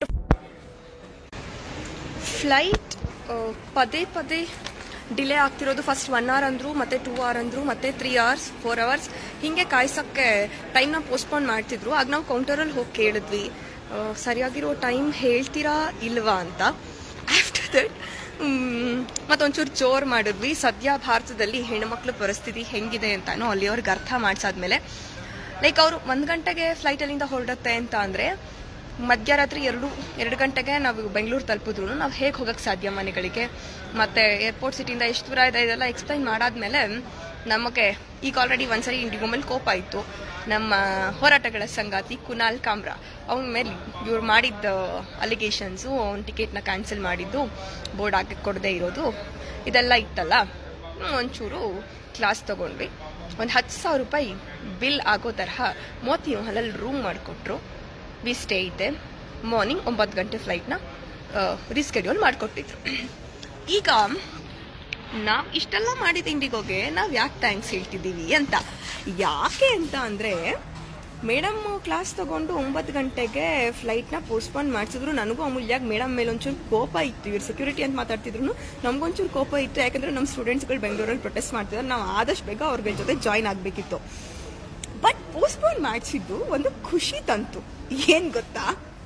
ಫ್ಲೈಟ್ ಪದೇ ಪದೇ ಡಿಲೇ ಆಗ್ತಿರೋದು ಫಸ್ಟ್ ಒನ್ ಅವರ್ ಅಂದರು ಮತ್ತೆ ಟೂ ಅವರ್ ಅಂದರು ಮತ್ತೆ ತ್ರೀ ಅವರ್ಸ್ ಫೋರ್ ಅವರ್ಸ್ ಹೀಗೆ ಕಾಯ್ಸೋಕ್ಕೆ ಟೈಮ್ನ ಪೋಸ್ಟ್ಪೋನ್ ಮಾಡ್ತಿದ್ರು ಆಗ ನಾವು ಕೌಂಟರಲ್ಲಿ ಹೋಗಿ ಕೇಳಿದ್ವಿ ಆ, ಸರಿಯಾಗಿರೋ ಟೈಮ್ ಹೇಳ್ತೀರಾ ಇಲ್ವಾ ಅಂತ ಆಫ್ಟರ್ ದಟ್ ಮತ್ತೊಂಚೂರು ಜೋರು ಮಾಡಿದ್ವಿ ಸದ್ಯ ಭಾರತದಲ್ಲಿ ಹೆಣ್ಮಕ್ಳ ಪರಿಸ್ಥಿತಿ ಹೆಂಗಿದೆ ಅಂತಾನು ಅಲ್ಲಿಯವ್ರಿಗೆ ಅರ್ಥ ಮಾಡಿಸಾದ್ಮೇಲೆ ಲೈಕ್ ಅವರು ಒಂದು ಗಂಟೆಗೆ ಫ್ಲೈಟಲ್ಲಿಂದ ಹೊರಡುತ್ತೆ ಅಂತ ಅಂದರೆ ಮಧ್ಯರಾತ್ರಿ ಎರಡು ಎರಡು ಗಂಟೆಗೆ ನಾವು ಬೆಂಗಳೂರು ತಲುಪಿದ್ರು ನಾವು ಹೇಗೆ ಹೋಗಕ್ಕೆ ಸಾಧ್ಯ ಮನೆಗಳಿಗೆ ಮತ್ತು ಏರ್ಪೋರ್ಟ್ ಸಿಟಿಯಿಂದ ಎಷ್ಟು ದೂರ ಇದೆ ಇದೆಲ್ಲ ಎಕ್ಸ್ಪ್ಲೈನ್ ಮಾಡಾದ್ಮೇಲೆ ನಮಗೆ ಈಗ ಆಲ್ರೆಡಿ ಒಂದ್ಸರಿ ಇಂಡಿಗೋ ಮೇಲೆ ಕೋಪ ಇತ್ತು ನಮ್ಮ ಹೋರಾಟಗಳ ಸಂಗಾತಿ ಕುನಾಲ್ ಕಾಮ್ರಾ ಅವನ ಮೇಲೆ ಇವ್ರು ಮಾಡಿದ್ದ ಅಲಿಗೇಷನ್ಸು ಅವ್ನ ಟಿಕೆಟ್ನ ಕ್ಯಾನ್ಸಲ್ ಮಾಡಿದ್ದು ಬೋರ್ಡ್ ಹಾಕಕ್ಕೆ ಕೊಡದೇ ಇರೋದು ಇದೆಲ್ಲ ಇತ್ತಲ್ಲ ಹ್ಮ್, ಒಂಚೂರು ಕ್ಲಾಸ್ ತಗೊಂಡ್ವಿ ಒಂದು ಹತ್ತು ಸಾವಿರ ರೂಪಾಯಿ ಬಿಲ್ ಆಗೋ ತರಹ ಮೋತಿ ಮಹಲಲ್ಲಿ ರೂಮ್ ಮಾಡಿಕೊಟ್ರು ವಿ ಸ್ಟೇ ಇದ್ದೆ ಮಾರ್ನಿಂಗ್ ಒಂಬತ್ತು ಗಂಟೆ ಫ್ಲೈಟ್ನ ರೀಸ್ಕೆಡ್ಯೂಲ್ ಮಾಡಿಕೊಟ್ಟಿದ್ರು ಈಗ ನಾವು ಇಷ್ಟೆಲ್ಲ ಮಾಡಿದ ಇಂಡಿಗೋಗೆ ನಾವು ಯಾಕೆ ಥ್ಯಾಂಕ್ಸ್ ಹೇಳ್ತಿದ್ದೀವಿ ಅಂತ ಯಾಕೆ ಅಂತ ಅಂದರೆ ಮೇಡಮ್ ಕ್ಲಾಸ್ ತಗೊಂಡು ಒಂಬತ್ತು ಗಂಟೆಗೆ ಫ್ಲೈಟ್ನ ಪೋಸ್ಟ್ಪೋನ್ ಮಾಡಿಸಿದ್ರು ನನಗೂ ಅಮೂಲ್ಯಾಗ ಮೇಡಮ್ ಮೇಲೆ ಒಂಚೂರು ಕೋಪ ಇತ್ತು ಇವ್ರು ಸೆಕ್ಯೂರಿಟಿ ಅಂತ ಮಾತಾಡ್ತಿದ್ರು ನಮಗೊಂಚೂರು ಕೋಪ ಇತ್ತು ಯಾಕಂದ್ರೆ ನಮ್ಮ ಸ್ಟೂಡೆಂಟ್ಸ್ಗಳು ಬೆಂಗಳೂರಲ್ಲಿ ಪ್ರೊಟೆಸ್ಟ್ ಮಾಡ್ತಿದ್ದಾರೆ ನಾವು ಆದಷ್ಟು ಬೇಗ ಅವ್ರ ಜೊತೆ ಜಾಯ್ನ್ ಆಗಬೇಕಿತ್ತು ಬಟ್ ಪೋಸ್ಟ್ಪೋನ್ ಮಾಡಿಸಿದ್ದು ಒಂದು ಖುಷಿ ತಂತು ಏನ್ ಗೊತ್ತಾ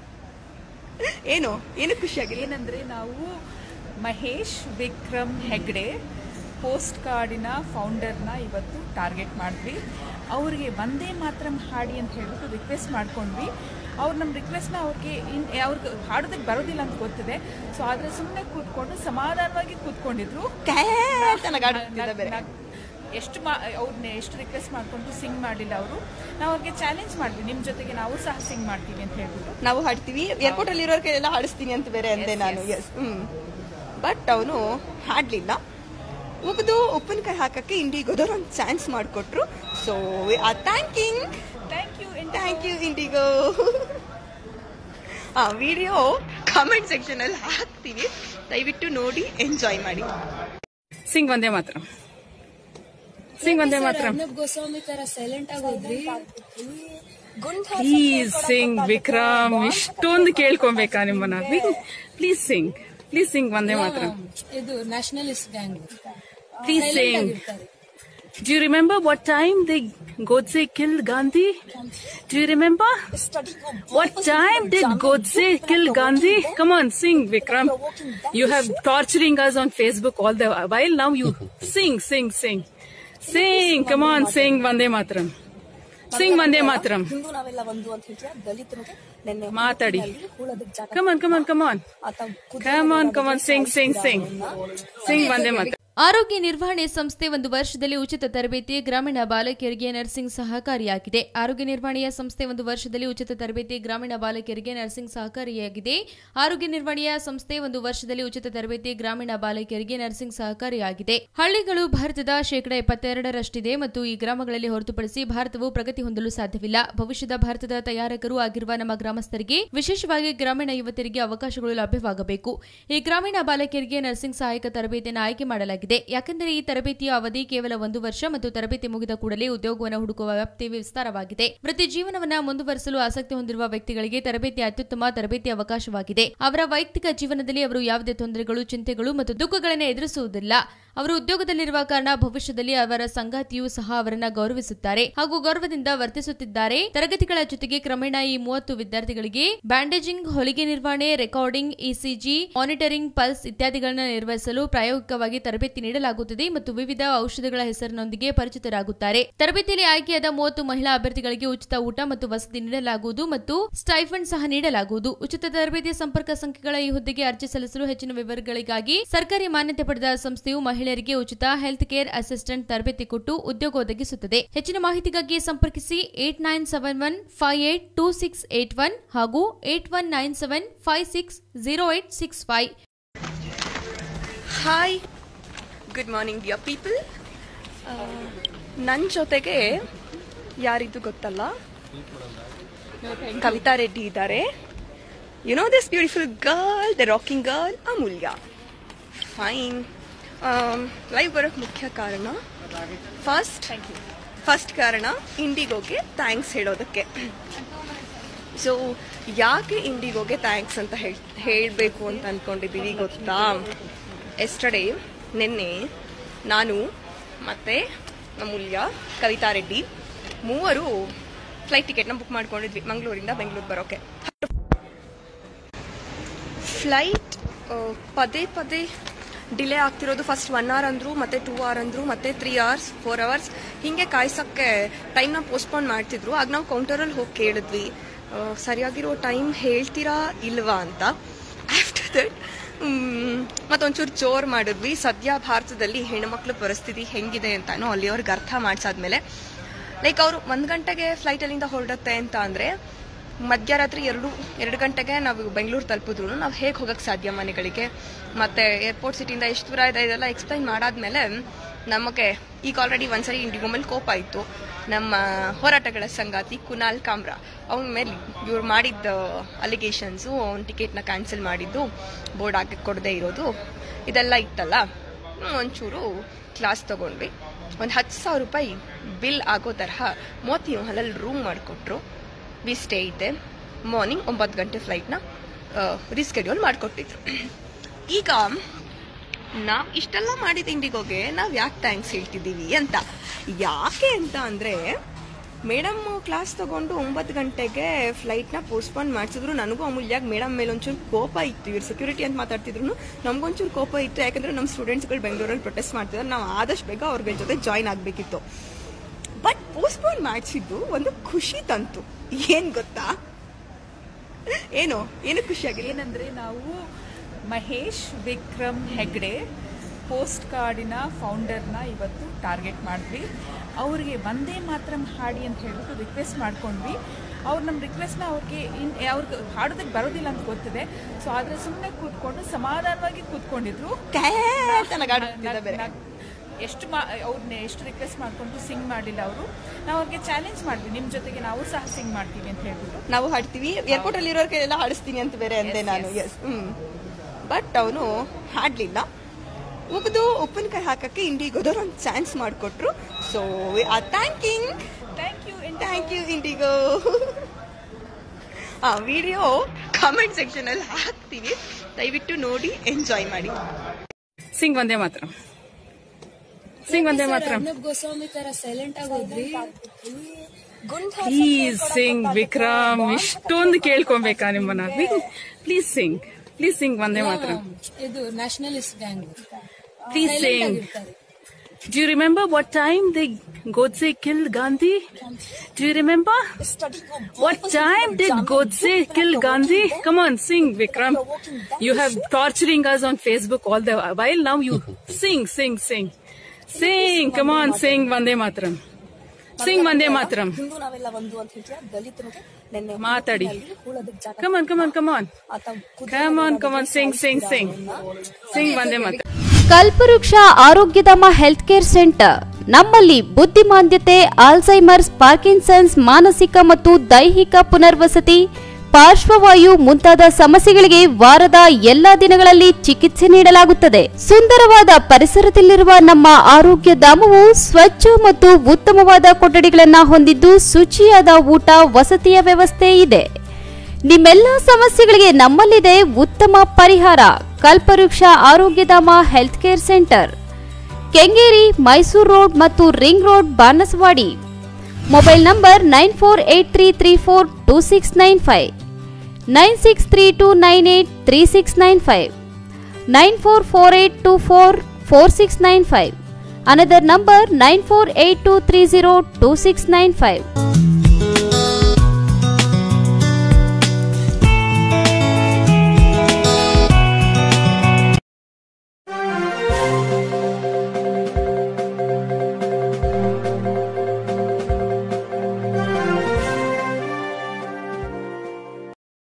ಏನು ಏನು ಖುಷಿ ಆಗಿದೆ ಏನಂದ್ರೆ ನಾವು ಮಹೇಶ್ ವಿಕ್ರಮ್ ಹೆಗ್ಡೆ ಪೋಸ್ಟ್ ಕಾರ್ಡಿನ ಫೌಂಡರ್ನ ಇವತ್ತು ಟಾರ್ಗೆಟ್ ಮಾಡಿದ್ವಿ ಅವ್ರಿಗೆ ಒಂದೇ ಮಾತ್ರ ಹಾಡಿ ಅಂತ ಹೇಳ್ಬಿಟ್ಟು ರಿಕ್ವೆಸ್ಟ್ ಮಾಡ್ಕೊಂಡ್ವಿ ಅವ್ರು ನಮ್ಮ ರಿಕ್ವೆಸ್ಟ್ನ ಅವ್ರಿಗೆ ಇನ್ ಅವ್ರಿಗೆ ಹಾಡೋದಕ್ಕೆ ಬರೋದಿಲ್ಲ ಅಂತ ಗೊತ್ತಿದೆ ಸೊ ಆದರೆ ಸುಮ್ಮನೆ ಕೂತ್ಕೊಂಡು ಸಮಾಧಾನವಾಗಿ ಕೂತ್ಕೊಂಡಿದ್ರು ಕ್ಯಾ ಅಂತ ನಗಾಡ್ತಿದ್ದ ಬೇರೆ. ನಗ್- ಎಷ್ಟು ಮಾ ಅವ್ರನ್ನ ಎಷ್ಟು ರಿಕ್ವೆಸ್ಟ್ ಮಾಡ್ಕೊಂಡು ಸಿಂಗ್ ಮಾಡಲಿಲ್ಲ ಅವರು ನಾವು ಅವ್ರಿಗೆ ಚಾಲೆಂಜ್ ಮಾಡಿದ್ವಿ ನಿಮ್ಮ ಜೊತೆಗೆ ನಾವು ಸಹ ಸಿಂಗ್ ಮಾಡ್ತೀವಿ ಅಂತ ಹೇಳ್ಬಿಟ್ಟು ನಾವು ಹಾಡ್ತೀವಿ ಏರ್ಪೋರ್ಟ್ ಅಲ್ಲಿ ಇರೋರ್ ಕೈಲೆಲ್ಲ ಹಾಡಿಸ್ತೀನಿ ಅಂತ ಬೇರೆ ಅಂದೆ Yes, ನಾನು yes. ಎಸ್ ಹ್ಮ್ ಬಟ್ ಅವನು ಹಾಡ್ಲಿಲ್ಲ ಉಗಿದು ಉಪ್ಪಿನಕಾಯಿ ಹಾಕಕ್ಕೆ ಇಂಡಿಗೋದವ್ರು ಒಂದು ಚಾನ್ಸ್ ಮಾಡಿಕೊಟ್ರು ಸೊ ಆ thanking thank you thank you IndiGo ಆ ವಿಡಿಯೋ ಕಾಮೆಂಟ್ ಸೆಕ್ಷನ್ ಅಲ್ಲಿ ಹಾಕ್ತೀವಿ ದಯವಿಟ್ಟು ನೋಡಿ ಎಂಜಾಯ್ ಮಾಡಿ ಸಿಂಗ್ ಒಂದೇ ಮಾತ್ರ ಸಿಂಗ್ ಒಂದೇ ಮಾತ್ರ ಅರ್ನಬ್ ಗೋಸ್ವಾಮಿ ತರ ಸೈಲೆಂಟ್ ಆಗೋದ್ರಿ ಗುಂಡ್ ಪ್ಲೀಸ್ ಸಿಂಗ್ ವಿಕ್ರಮ್ ಇಷ್ಟೊಂದು ಕೇಳ್ಕೊಬೇಕಾ ನಿಮ್ಮನ್ನ ಪ್ಲೀಸ್ ಸಿಂಗ್ ಪ್ಲೀಸ್ ಸಿಂಗ್ ಒಂದೇ ಮಾತ್ರ ಇದು nationalist gang please sing Do you remember what time the Godse killed Gandhi? Do you remember? Study go. What time did Godse kill Gandhi? Come on, sing, Vikram. You have torturing us on Facebook all the while. Now you sing, sing, sing. Sing, come on, sing Vande Mataram. Sing Vande Mataram. Hindu ನಾವೆಲ್ಲ ಒಂದು ಅಂತ ಹೇಳ್ತೀರಾ ದಲಿತನಿಗೆ ನೆನ್ನೆ ಮಾತಾಡಿ. ಹೂಳೋದಕ್ಕೆ ಜಾಗ Come on, come on, come on. ಆತ ಕುದುರೆ Come on, come on, sing, sing, sing. Sing Vande Mataram. ಆರೋಗ್ಯ ನಿರ್ವಹಣೆ ಸಂಸ್ಥೆ ಒಂದು ವರ್ಷದಲ್ಲಿ ಉಚಿತ ತರಬೇತಿ ಗ್ರಾಮೀಣ ಬಾಲಕಿಯರಿಗೆ ನರ್ಸಿಂಗ್ ಸಹಕಾರಿಯಾಗಿದೆ ಆರೋಗ್ಯ ನಿರ್ವಹಣೆಯ ಸಂಸ್ಥೆ ಒಂದು ವರ್ಷದಲ್ಲಿ ಉಚಿತ ತರಬೇತಿ ಗ್ರಾಮೀಣ ಬಾಲಕಿಯರಿಗೆ ನರ್ಸಿಂಗ್ ಸಹಕಾರಿಯಾಗಿದೆ ಆರೋಗ್ಯ ನಿರ್ವಹಣೆಯ ಸಂಸ್ಥೆ ಒಂದು ವರ್ಷದಲ್ಲಿ ಉಚಿತ ತರಬೇತಿ ಗ್ರಾಮೀಣ ಬಾಲಕಿಯರಿಗೆ ನರ್ಸಿಂಗ್ ಸಹಕಾರಿಯಾಗಿದೆ ಹಳ್ಳಿಗಳು ಭಾರತದ ಶೇಕಡ ಎಪ್ಪತ್ತೆರಡರಷ್ಟಿದೆ ಮತ್ತು ಈ ಗ್ರಾಮಗಳಲ್ಲಿ ಹೊರತುಪಡಿಸಿ ಭಾರತವು ಪ್ರಗತಿ ಹೊಂದಲು ಸಾಧ್ಯವಿಲ್ಲ ಭವಿಷ್ಯದ ಭಾರತದ ತಯಾರಕರು ಆಗಿರುವ ನಮ್ಮ ಗ್ರಾಮಸ್ಥರಿಗೆ ವಿಶೇಷವಾಗಿ ಗ್ರಾಮೀಣ ಯುವತಿಯರಿಗೆ ಅವಕಾಶಗಳು ಲಭ್ಯವಾಗಬೇಕು ಈ ಗ್ರಾಮೀಣ ಬಾಲಕಿಯರಿಗೆ ನರ್ಸಿಂಗ್ ಸಹಾಯಕ ತರಬೇತಿಯನ್ನು ಆಯ್ಕೆ ಮಾಡಲಾಗಿದೆ ಯಾಕೆಂದರೆ ಈ ತರಬೇತಿಯ ಅವಧಿ ಕೇವಲ ಒಂದು ವರ್ಷ ಮತ್ತು ತರಬೇತಿ ಮುಗಿದ ಕೂಡಲೇ ಉದ್ಯೋಗವನ್ನು ಹುಡುಕುವ ವ್ಯಾಪ್ತಿ ವಿಸ್ತಾರವಾಗಿದೆ ವೃತ್ತಿ ಜೀವನವನ್ನ ಮುಂದುವರಿಸಲು ಆಸಕ್ತಿ ಹೊಂದಿರುವ ವ್ಯಕ್ತಿಗಳಿಗೆ ತರಬೇತಿ ಅತ್ಯುತ್ತಮ ತರಬೇತಿ ಅವಕಾಶವಾಗಿದೆ ಅವರ ವೈಯಕ್ತಿಕ ಜೀವನದಲ್ಲಿ ಅವರು ಯಾವುದೇ ತೊಂದರೆಗಳು ಚಿಂತೆಗಳು ಮತ್ತು ದುಃಖಗಳನ್ನು ಎದುರಿಸುವುದಿಲ್ಲ ಅವರು ಉದ್ಯೋಗದಲ್ಲಿರುವ ಕಾರಣ ಭವಿಷ್ಯದಲ್ಲಿ ಅವರ ಸಂಗಾತಿಯೂ ಸಹ ಅವರನ್ನ ಗೌರವಿಸುತ್ತಾರೆ ಹಾಗೂ ಗೌರವದಿಂದ ವರ್ತಿಸುತ್ತಿದ್ದಾರೆ ತರಗತಿಗಳ ಜೊತೆಗೆ ಕ್ರಮೇಣ ಈ ಮೂವತ್ತು ವಿದ್ಯಾರ್ಥಿಗಳಿಗೆ ಬ್ಯಾಂಡೇಜಿಂಗ್ ಹೊಲಿಗೆ ನಿರ್ವಹಣೆ ರೆಕಾರ್ಡಿಂಗ್ ಇಸಿಜಿ ಮಾನಿಟರಿಂಗ್ ಪಲ್ಸ್ ಇತ್ಯಾದಿಗಳನ್ನು ನಿರ್ವಹಿಸಲು ಪ್ರಾಯೋಗಿಕವಾಗಿ ತರಬೇತಿ ನೀಡಲಾಗುತ್ತದೆ ಮತ್ತು ವಿವಿಧ ಔಷಧಗಳ ಹೆಸರಿನೊಂದಿಗೆ ಪರಿಚಿತರಾಗುತ್ತಾರೆ ತರಬೇತಿಯಲ್ಲಿ ಆಯ್ಕೆಯಾದ ಮೂವತ್ತು ಮಹಿಳಾ ಅಭ್ಯರ್ಥಿಗಳಿಗೆ ಉಚಿತ ಊಟ ಮತ್ತು ವಸತಿ ನೀಡಲಾಗುವುದು ಮತ್ತು ಸ್ಟೈಫಂಡ್ ಸಹ ನೀಡಲಾಗುವುದು ಉಚಿತ ತರಬೇತಿಯ ಸಂಪರ್ಕ ಸಂಖ್ಯೆಗಳ ಈ ಹುದ್ದೆಗೆ ಅರ್ಜಿ ಸಲ್ಲಿಸಲು ಹೆಚ್ಚಿನ ವಿವರಗಳಿಗಾಗಿ ಸರ್ಕಾರಿ ಮಾನ್ಯತೆ ಪಡೆದ ಸಂಸ್ಥೆಯು ಮಹಿಳೆಯರಿಗೆ ಉಚಿತ ಹೆಲ್ತ್ ಕೇರ್ ಅಸಿಸ್ಟೆಂಟ್ ತರಬೇತಿ ಕೊಟ್ಟು ಉದ್ಯೋಗ ಒದಗಿಸುತ್ತದೆ ಹೆಚ್ಚಿನ ಮಾಹಿತಿಗಾಗಿ ಸಂಪರ್ಕಿಸಿ eight nine seven one five eight two six eight one ಹಾಗೂ eight one nine seven five six zero eight six five hi good morning dear people ನನ್ನ ಜೊತೆಗೆ ಯಾರಿದ್ದು ಗೊತ್ತಲ್ಲ ಕವಿತಾ ರೆಡ್ಡಿ ಇದ್ದಾರೆ you know this beautiful girl the rocking girl Amulya fine live ಬರೋಕ್ಕೆ ಮುಖ್ಯ ಕಾರಣ first first ಕಾರಣ ಇಂಡಿಗೋಗೆ ಥ್ಯಾಂಕ್ಸ್ ಹೇಳೋದಕ್ಕೆ ಸೊ ಯಾಕೆ ಇಂಡಿಗೋಗೆ ಥ್ಯಾಂಕ್ಸ್ ಅಂತ ಹೇಳಿ ಹೇಳಬೇಕು ಅಂತ ಅಂದ್ಕೊಂಡಿದ್ದೀವಿ ಗೊತ್ತಾ ಎಸ್ಟರ್ಡೇ ನಿನ್ನೆ ನಾನು ಮತ್ತು ಅಮೂಲ್ಯ ಕವಿತಾ ರೆಡ್ಡಿ ಮೂವರು ಫ್ಲೈಟ್ ಟಿಕೆಟ್ನ ಬುಕ್ ಮಾಡ್ಕೊಂಡಿದ್ವಿ ಮಂಗಳೂರಿಂದ ಬೆಂಗಳೂರು ಬರೋಕ್ಕೆ ಫ್ಲೈಟ್ ಪದೇ ಪದೇ ಡಿಲೇ ಆಗ್ತಿರೋದು ಫಸ್ಟ್ ಒನ್ ಅವರ್ ಅಂದರು ಮತ್ತೆ ಟೂ ಅವರ್ ಅಂದರು ಮತ್ತೆ ತ್ರೀ ಅವರ್ಸ್ ಫೋರ್ ಅವರ್ಸ್ ಹೀಗೆ ಕಾಯ್ಸೋಕ್ಕೆ ಟೈಮ್ನ ಪೋಸ್ಟ್ಪೋನ್ ಮಾಡ್ತಿದ್ರು ಆಗ ನಾವು ಕೌಂಟರಲ್ಲಿ ಹೋಗಿ ಕೇಳಿದ್ವಿ ಆ, ಸರಿಯಾಗಿರೋ ಟೈಮ್ ಹೇಳ್ತೀರಾ ಇಲ್ವಾ ಅಂತ ಆಫ್ಟರ್ ದಟ್ ಮತ್ತೊಂಚೂರು ಜೋರ್ ಮಾಡಿದ್ವಿ ಸದ್ಯ ಭಾರತದಲ್ಲಿ ಹೆಣ್ಮಕ್ಳ ಪರಿಸ್ಥಿತಿ ಹೆಂಗಿದೆ ಅಂತಾನು ಅಲ್ಲಿಯವ್ರಿಗೆ ಅರ್ಥ ಮಾಡಿಸಾದ್ಮೇಲೆ ಲೈಕ್ ಅವರು ಒಂದು ಗಂಟೆಗೆ ಫ್ಲೈಟ್ ಅಲ್ಲಿಂದ ಹೊರಡುತ್ತೆ ಅಂತ ಅಂದರೆ ಮಧ್ಯರಾತ್ರಿ ಎರಡು ಎರಡು ಗಂಟೆಗೆ ನಾವು ಬೆಂಗಳೂರು ತಲುಪಿದ್ರು ನಾವು ಹೇಗೆ ಹೋಗಕ್ಕೆ ಸಾಧ್ಯ ಮನೆಗಳಿಗೆ ಮತ್ತು ಏರ್ಪೋರ್ಟ್ ಸಿಟಿಯಿಂದ ಎಷ್ಟು ದೂರ ಇದೆ ಇದೆಲ್ಲ ಎಕ್ಸ್ಪ್ಲೈನ್ ಮಾಡಾದ್ಮೇಲೆ ನಮಗೆ ಈಗ ಆಲ್ರೆಡಿ ಒಂದ್ಸರಿ ಇಂಡಿಗೋ ಮೇಲೆ ಕೋಪ ಇತ್ತು ನಮ್ಮ ಹೋರಾಟಗಳ ಸಂಗಾತಿ ಕುನಾಲ್ ಕಾಮ್ರಾ ಅವನ ಮೇಲೆ ಇವ್ರು ಮಾಡಿದ್ದ ಅಲಿಗೇಷನ್ಸು ಅವ್ನ ಟಿಕೆಟ್ನ ಕ್ಯಾನ್ಸಲ್ ಮಾಡಿದ್ದು ಬೋರ್ಡ್ ಹಾಕಿ ಕೊಡದೇ ಇರೋದು ಇದೆಲ್ಲ ಇತ್ತಲ್ಲ ಹ್ಮ್, ಒಂಚೂರು ಕ್ಲಾಸ್ ತಗೊಂಡ್ವಿ ಒಂದು ಹತ್ತು ಸಾವಿರ ರೂಪಾಯಿ ಬಿಲ್ ಆಗೋ ತರಹ ಮೋತಿ ಮಹಲಲ್ಲಿ ರೂಮ್ ಮಾಡಿಕೊಟ್ರು ವಿ ಸ್ಟೇ ಇದ್ದೆ ಮಾರ್ನಿಂಗ್ ಒಂಬತ್ತು ಗಂಟೆ ಫ್ಲೈಟ್ನ ರೀಸ್ಕೆಡ್ಯೂಲ್ ಮಾಡಿಕೊಟ್ಟಿದ್ರು ಈಗ ನಾವು ಇಷ್ಟೆಲ್ಲ ಮಾಡಿದ ಇಂಡಿಗೋಗೆ ನಾವು ಯಾಕೆ ಥ್ಯಾಂಕ್ಸ್ ಹೇಳ್ತಿದ್ದೀವಿ ಅಂತ ಯಾಕೆ ಅಂತ ಅಂದರೆ ಮೇಡಮ್ ಕ್ಲಾಸ್ ತಗೊಂಡು ಒಂಬತ್ತು ಗಂಟೆಗೆ ಫ್ಲೈಟ್ನ ಪೋಸ್ಟ್ಪೋನ್ ಮಾಡಿಸಿದ್ರು ನನಗೂ ಅಮೂಲ್ಯಾಗ ಮೇಡಮ್ ಮೇಲೆ ಒಂಚೂರು ಕೋಪ ಇತ್ತು ಇವ್ರು ಸೆಕ್ಯೂರಿಟಿ ಅಂತ ಮಾತಾಡ್ತಿದ್ರು ನಮಗೊಂಚೂರು ಕೋಪ ಇತ್ತು ಯಾಕಂದರೆ ನಮ್ಮ ಸ್ಟೂಡೆಂಟ್ಸ್ಗಳು ಬೆಂಗಳೂರಲ್ಲಿ ಪ್ರೊಟೆಸ್ಟ್ ಮಾಡ್ತಿದ್ದಾರೆ ನಾವು ಆದಷ್ಟು ಬೇಗ ಅವ್ರ ಜೊತೆ ಜಾಯ್ನ್ ಆಗಬೇಕಿತ್ತು ಬಟ್ ಪೋಸ್ಟ್ಪೋನ್ ಮಾಡಿಸಿದ್ದು ಒಂದು ಖುಷಿ ತಂತು ಏನು ಗೊತ್ತಾ ಏನು ಏನು ಖುಷಿ ಆಗಿದೆ ಏನಂದ್ರೆ ನಾವು ಮಹೇಶ್ ವಿಕ್ರಮ್ ಹೆಗ್ಡೆ ಪೋಸ್ಟ್ ಕಾರ್ಡಿನ ಫೌಂಡರ್ನ ಇವತ್ತು ಟಾರ್ಗೆಟ್ ಮಾಡಿದ್ವಿ ಅವ್ರಿಗೆ ಒಂದೇ ಮಾತ್ರ ಹಾಡಿ ಅಂತ ಹೇಳ್ಬಿಟ್ಟು ರಿಕ್ವೆಸ್ಟ್ ಮಾಡ್ಕೊಂಡ್ವಿ ಅವ್ರು ನಮ್ಮ ರಿಕ್ವೆಸ್ಟ್ನ ಅವ್ರಿಗೆ ಇನ್ ಅವ್ರಿಗೆ ಹಾಡೋದಕ್ಕೆ ಬರೋದಿಲ್ಲ ಅಂತ ಗೊತ್ತಿದೆ ಸೊ ಆದರೆ ಸುಮ್ಮನೆ ಕೂತ್ಕೊಂಡು ಸಮಾಧಾನವಾಗಿ ಕೂತ್ಕೊಂಡಿದ್ರು ಚೆನ್ನಾಗಿ ಆಡುತ್ತಿದ್ದ ಬೇರೆ ನಾಕ್- ಎಷ್ಟು ಮಾ ಅವ್ರನ್ನ ಎಷ್ಟು ರಿಕ್ವೆಸ್ಟ್ ಮಾಡ್ಕೊಂಡು ಸಿಂಗ್ ಮಾಡಲಿಲ್ಲ ಅವರು ನಾವು ಅವ್ರಿಗೆ ಚಾಲೆಂಜ್ ಮಾಡಿದ್ವಿ ನಿಮ್ಮ ಜೊತೆಗೆ ನಾವು ಸಹ ಸಿಂಗ್ ಮಾಡ್ತೀವಿ ಅಂತ ಹೇಳ್ಬಿಟ್ಟು ನಾವು ಹಾಡ್ತೀವಿ ಏರ್ಪೋರ್ಟ್ ಅಲ್ಲಿ ಇರೋರ್ ಕೈಲೆಲ್ಲ ಹಾಡಿಸ್ತೀನಿ ಅಂತ ಬೇರೆ ಅಂದೆ ನಾನು ಎಸ್ ಹ್ಮ್ ಬಟ್ ಅವನು ಹಾಡ್ಲಿಲ್ಲ ಉಗಿದು ಉಪ್ಪಿನಕಾಯಿ ಹಾಕಕ್ಕೆ ಇಂಡಿಗೋದವ್ರು ಒಂದು ಚಾನ್ಸ್ ಮಾಡಿಕೊಟ್ರು ಸೊ ಆ thanking thank you thank you IndiGo ಆ ವಿಡಿಯೋ ಕಾಮೆಂಟ್ ಸೆಕ್ಷನ್ ಅಲ್ಲಿ ಹಾಕ್ತೀನಿ ದಯವಿಟ್ಟು ನೋಡಿ ಎಂಜಾಯ್ ಮಾಡಿ Sing Vande Mataram. ಸಿಂಗ್ ಒಂದೇ ಮಾತ್ರ ಅರ್ನಬ್ ಗೋಸ್ವಾಮಿ ತರ ಸೈಲೆಂಟ್ ಆಗೋದ್ರಿ ಪ್ಲೀಸ್ ಸಿಂಗ್ ವಿಕ್ರಮ್ ಇಷ್ಟೊಂದು ಕೇಳ್ಕೊಬೇಕಾ ನಿಮ್ಮನ್ನ ಪ್ಲೀಸ್ ಸಿಂಗ್ ಪ್ಲೀಸ್ ಸಿಂಗ್ ಒಂದೇ ಮಾತ್ರ ಇದು nationalist gang please sing Do you remember what time they Godse killed Gandhi? Do you remember? What time did Godse kill Gandhi? Come on, sing, Vikram. You have torturing us on Facebook all the while. Now you sing, sing, sing. Sing, come on, sing Vande Mataram. Sing Vande Mataram. Hindu ನಾವೆಲ್ಲ ಒಂದು ಅಂತ ಹೇಳ್ತೀರಾ ದಲಿತರಿಗೆ ನೆನ್ನೆ ಮಾತಾಡಿ. ಹೂಳೋದಕ್ಕೆ ಜಾಗ Come on, come on, come on. ಆತ Come on, come on, sing, sing, sing. Sing Vande Mataram. ಕಲ್ಪವೃಕ್ಷ ಆರೋಗ್ಯಧಾಮ ಹೆಲ್ತ್ ಕೇರ್ ಸೆಂಟರ್ ನಮ್ಮಲ್ಲಿ ಬುದ್ಧಿಮಾಂದ್ಯತೆ ಆಲ್ಝೈಮರ್ಸ್ ಪಾರ್ಕಿನ್ಸನ್ಸ್ ಮಾನಸಿಕ ಮತ್ತು ದೈಹಿಕ ಪುನರ್ವಸತಿ ಪಾರ್ಶ್ವವಾಯು ಮುಂತಾದ ಸಮಸ್ಯೆಗಳಿಗೆ ವಾರದ ಎಲ್ಲಾ ದಿನಗಳಲ್ಲಿ ಚಿಕಿತ್ಸೆ ನೀಡಲಾಗುತ್ತದೆ ಸುಂದರವಾದ ಪರಿಸರದಲ್ಲಿರುವ ನಮ್ಮ ಆರೋಗ್ಯ ಧಾಮವು ಸ್ವಚ್ಛ ಮತ್ತು ಉತ್ತಮವಾದ ಕೊಠಡಿಗಳನ್ನು ಹೊಂದಿದ್ದು ಶುಚಿಯಾದ ಊಟ ವಸತಿಯ ವ್ಯವಸ್ಥೆ ಇದೆ ನಿಮ್ಮೆಲ್ಲ ಸಮಸ್ಯೆಗಳಿಗೆ ನಮ್ಮಲ್ಲಿದೆ ಉತ್ತಮ ಪರಿಹಾರ Kalpavriksha Arogyadhama health care centre Kengeri Mysuru road ಮತ್ತು ring road Banaswadi mobile number nine four eight three three four two six nine five nine six three two nine eight three six nine five nine four four eight two four four six nine five another number nine four eight two three zero two six nine five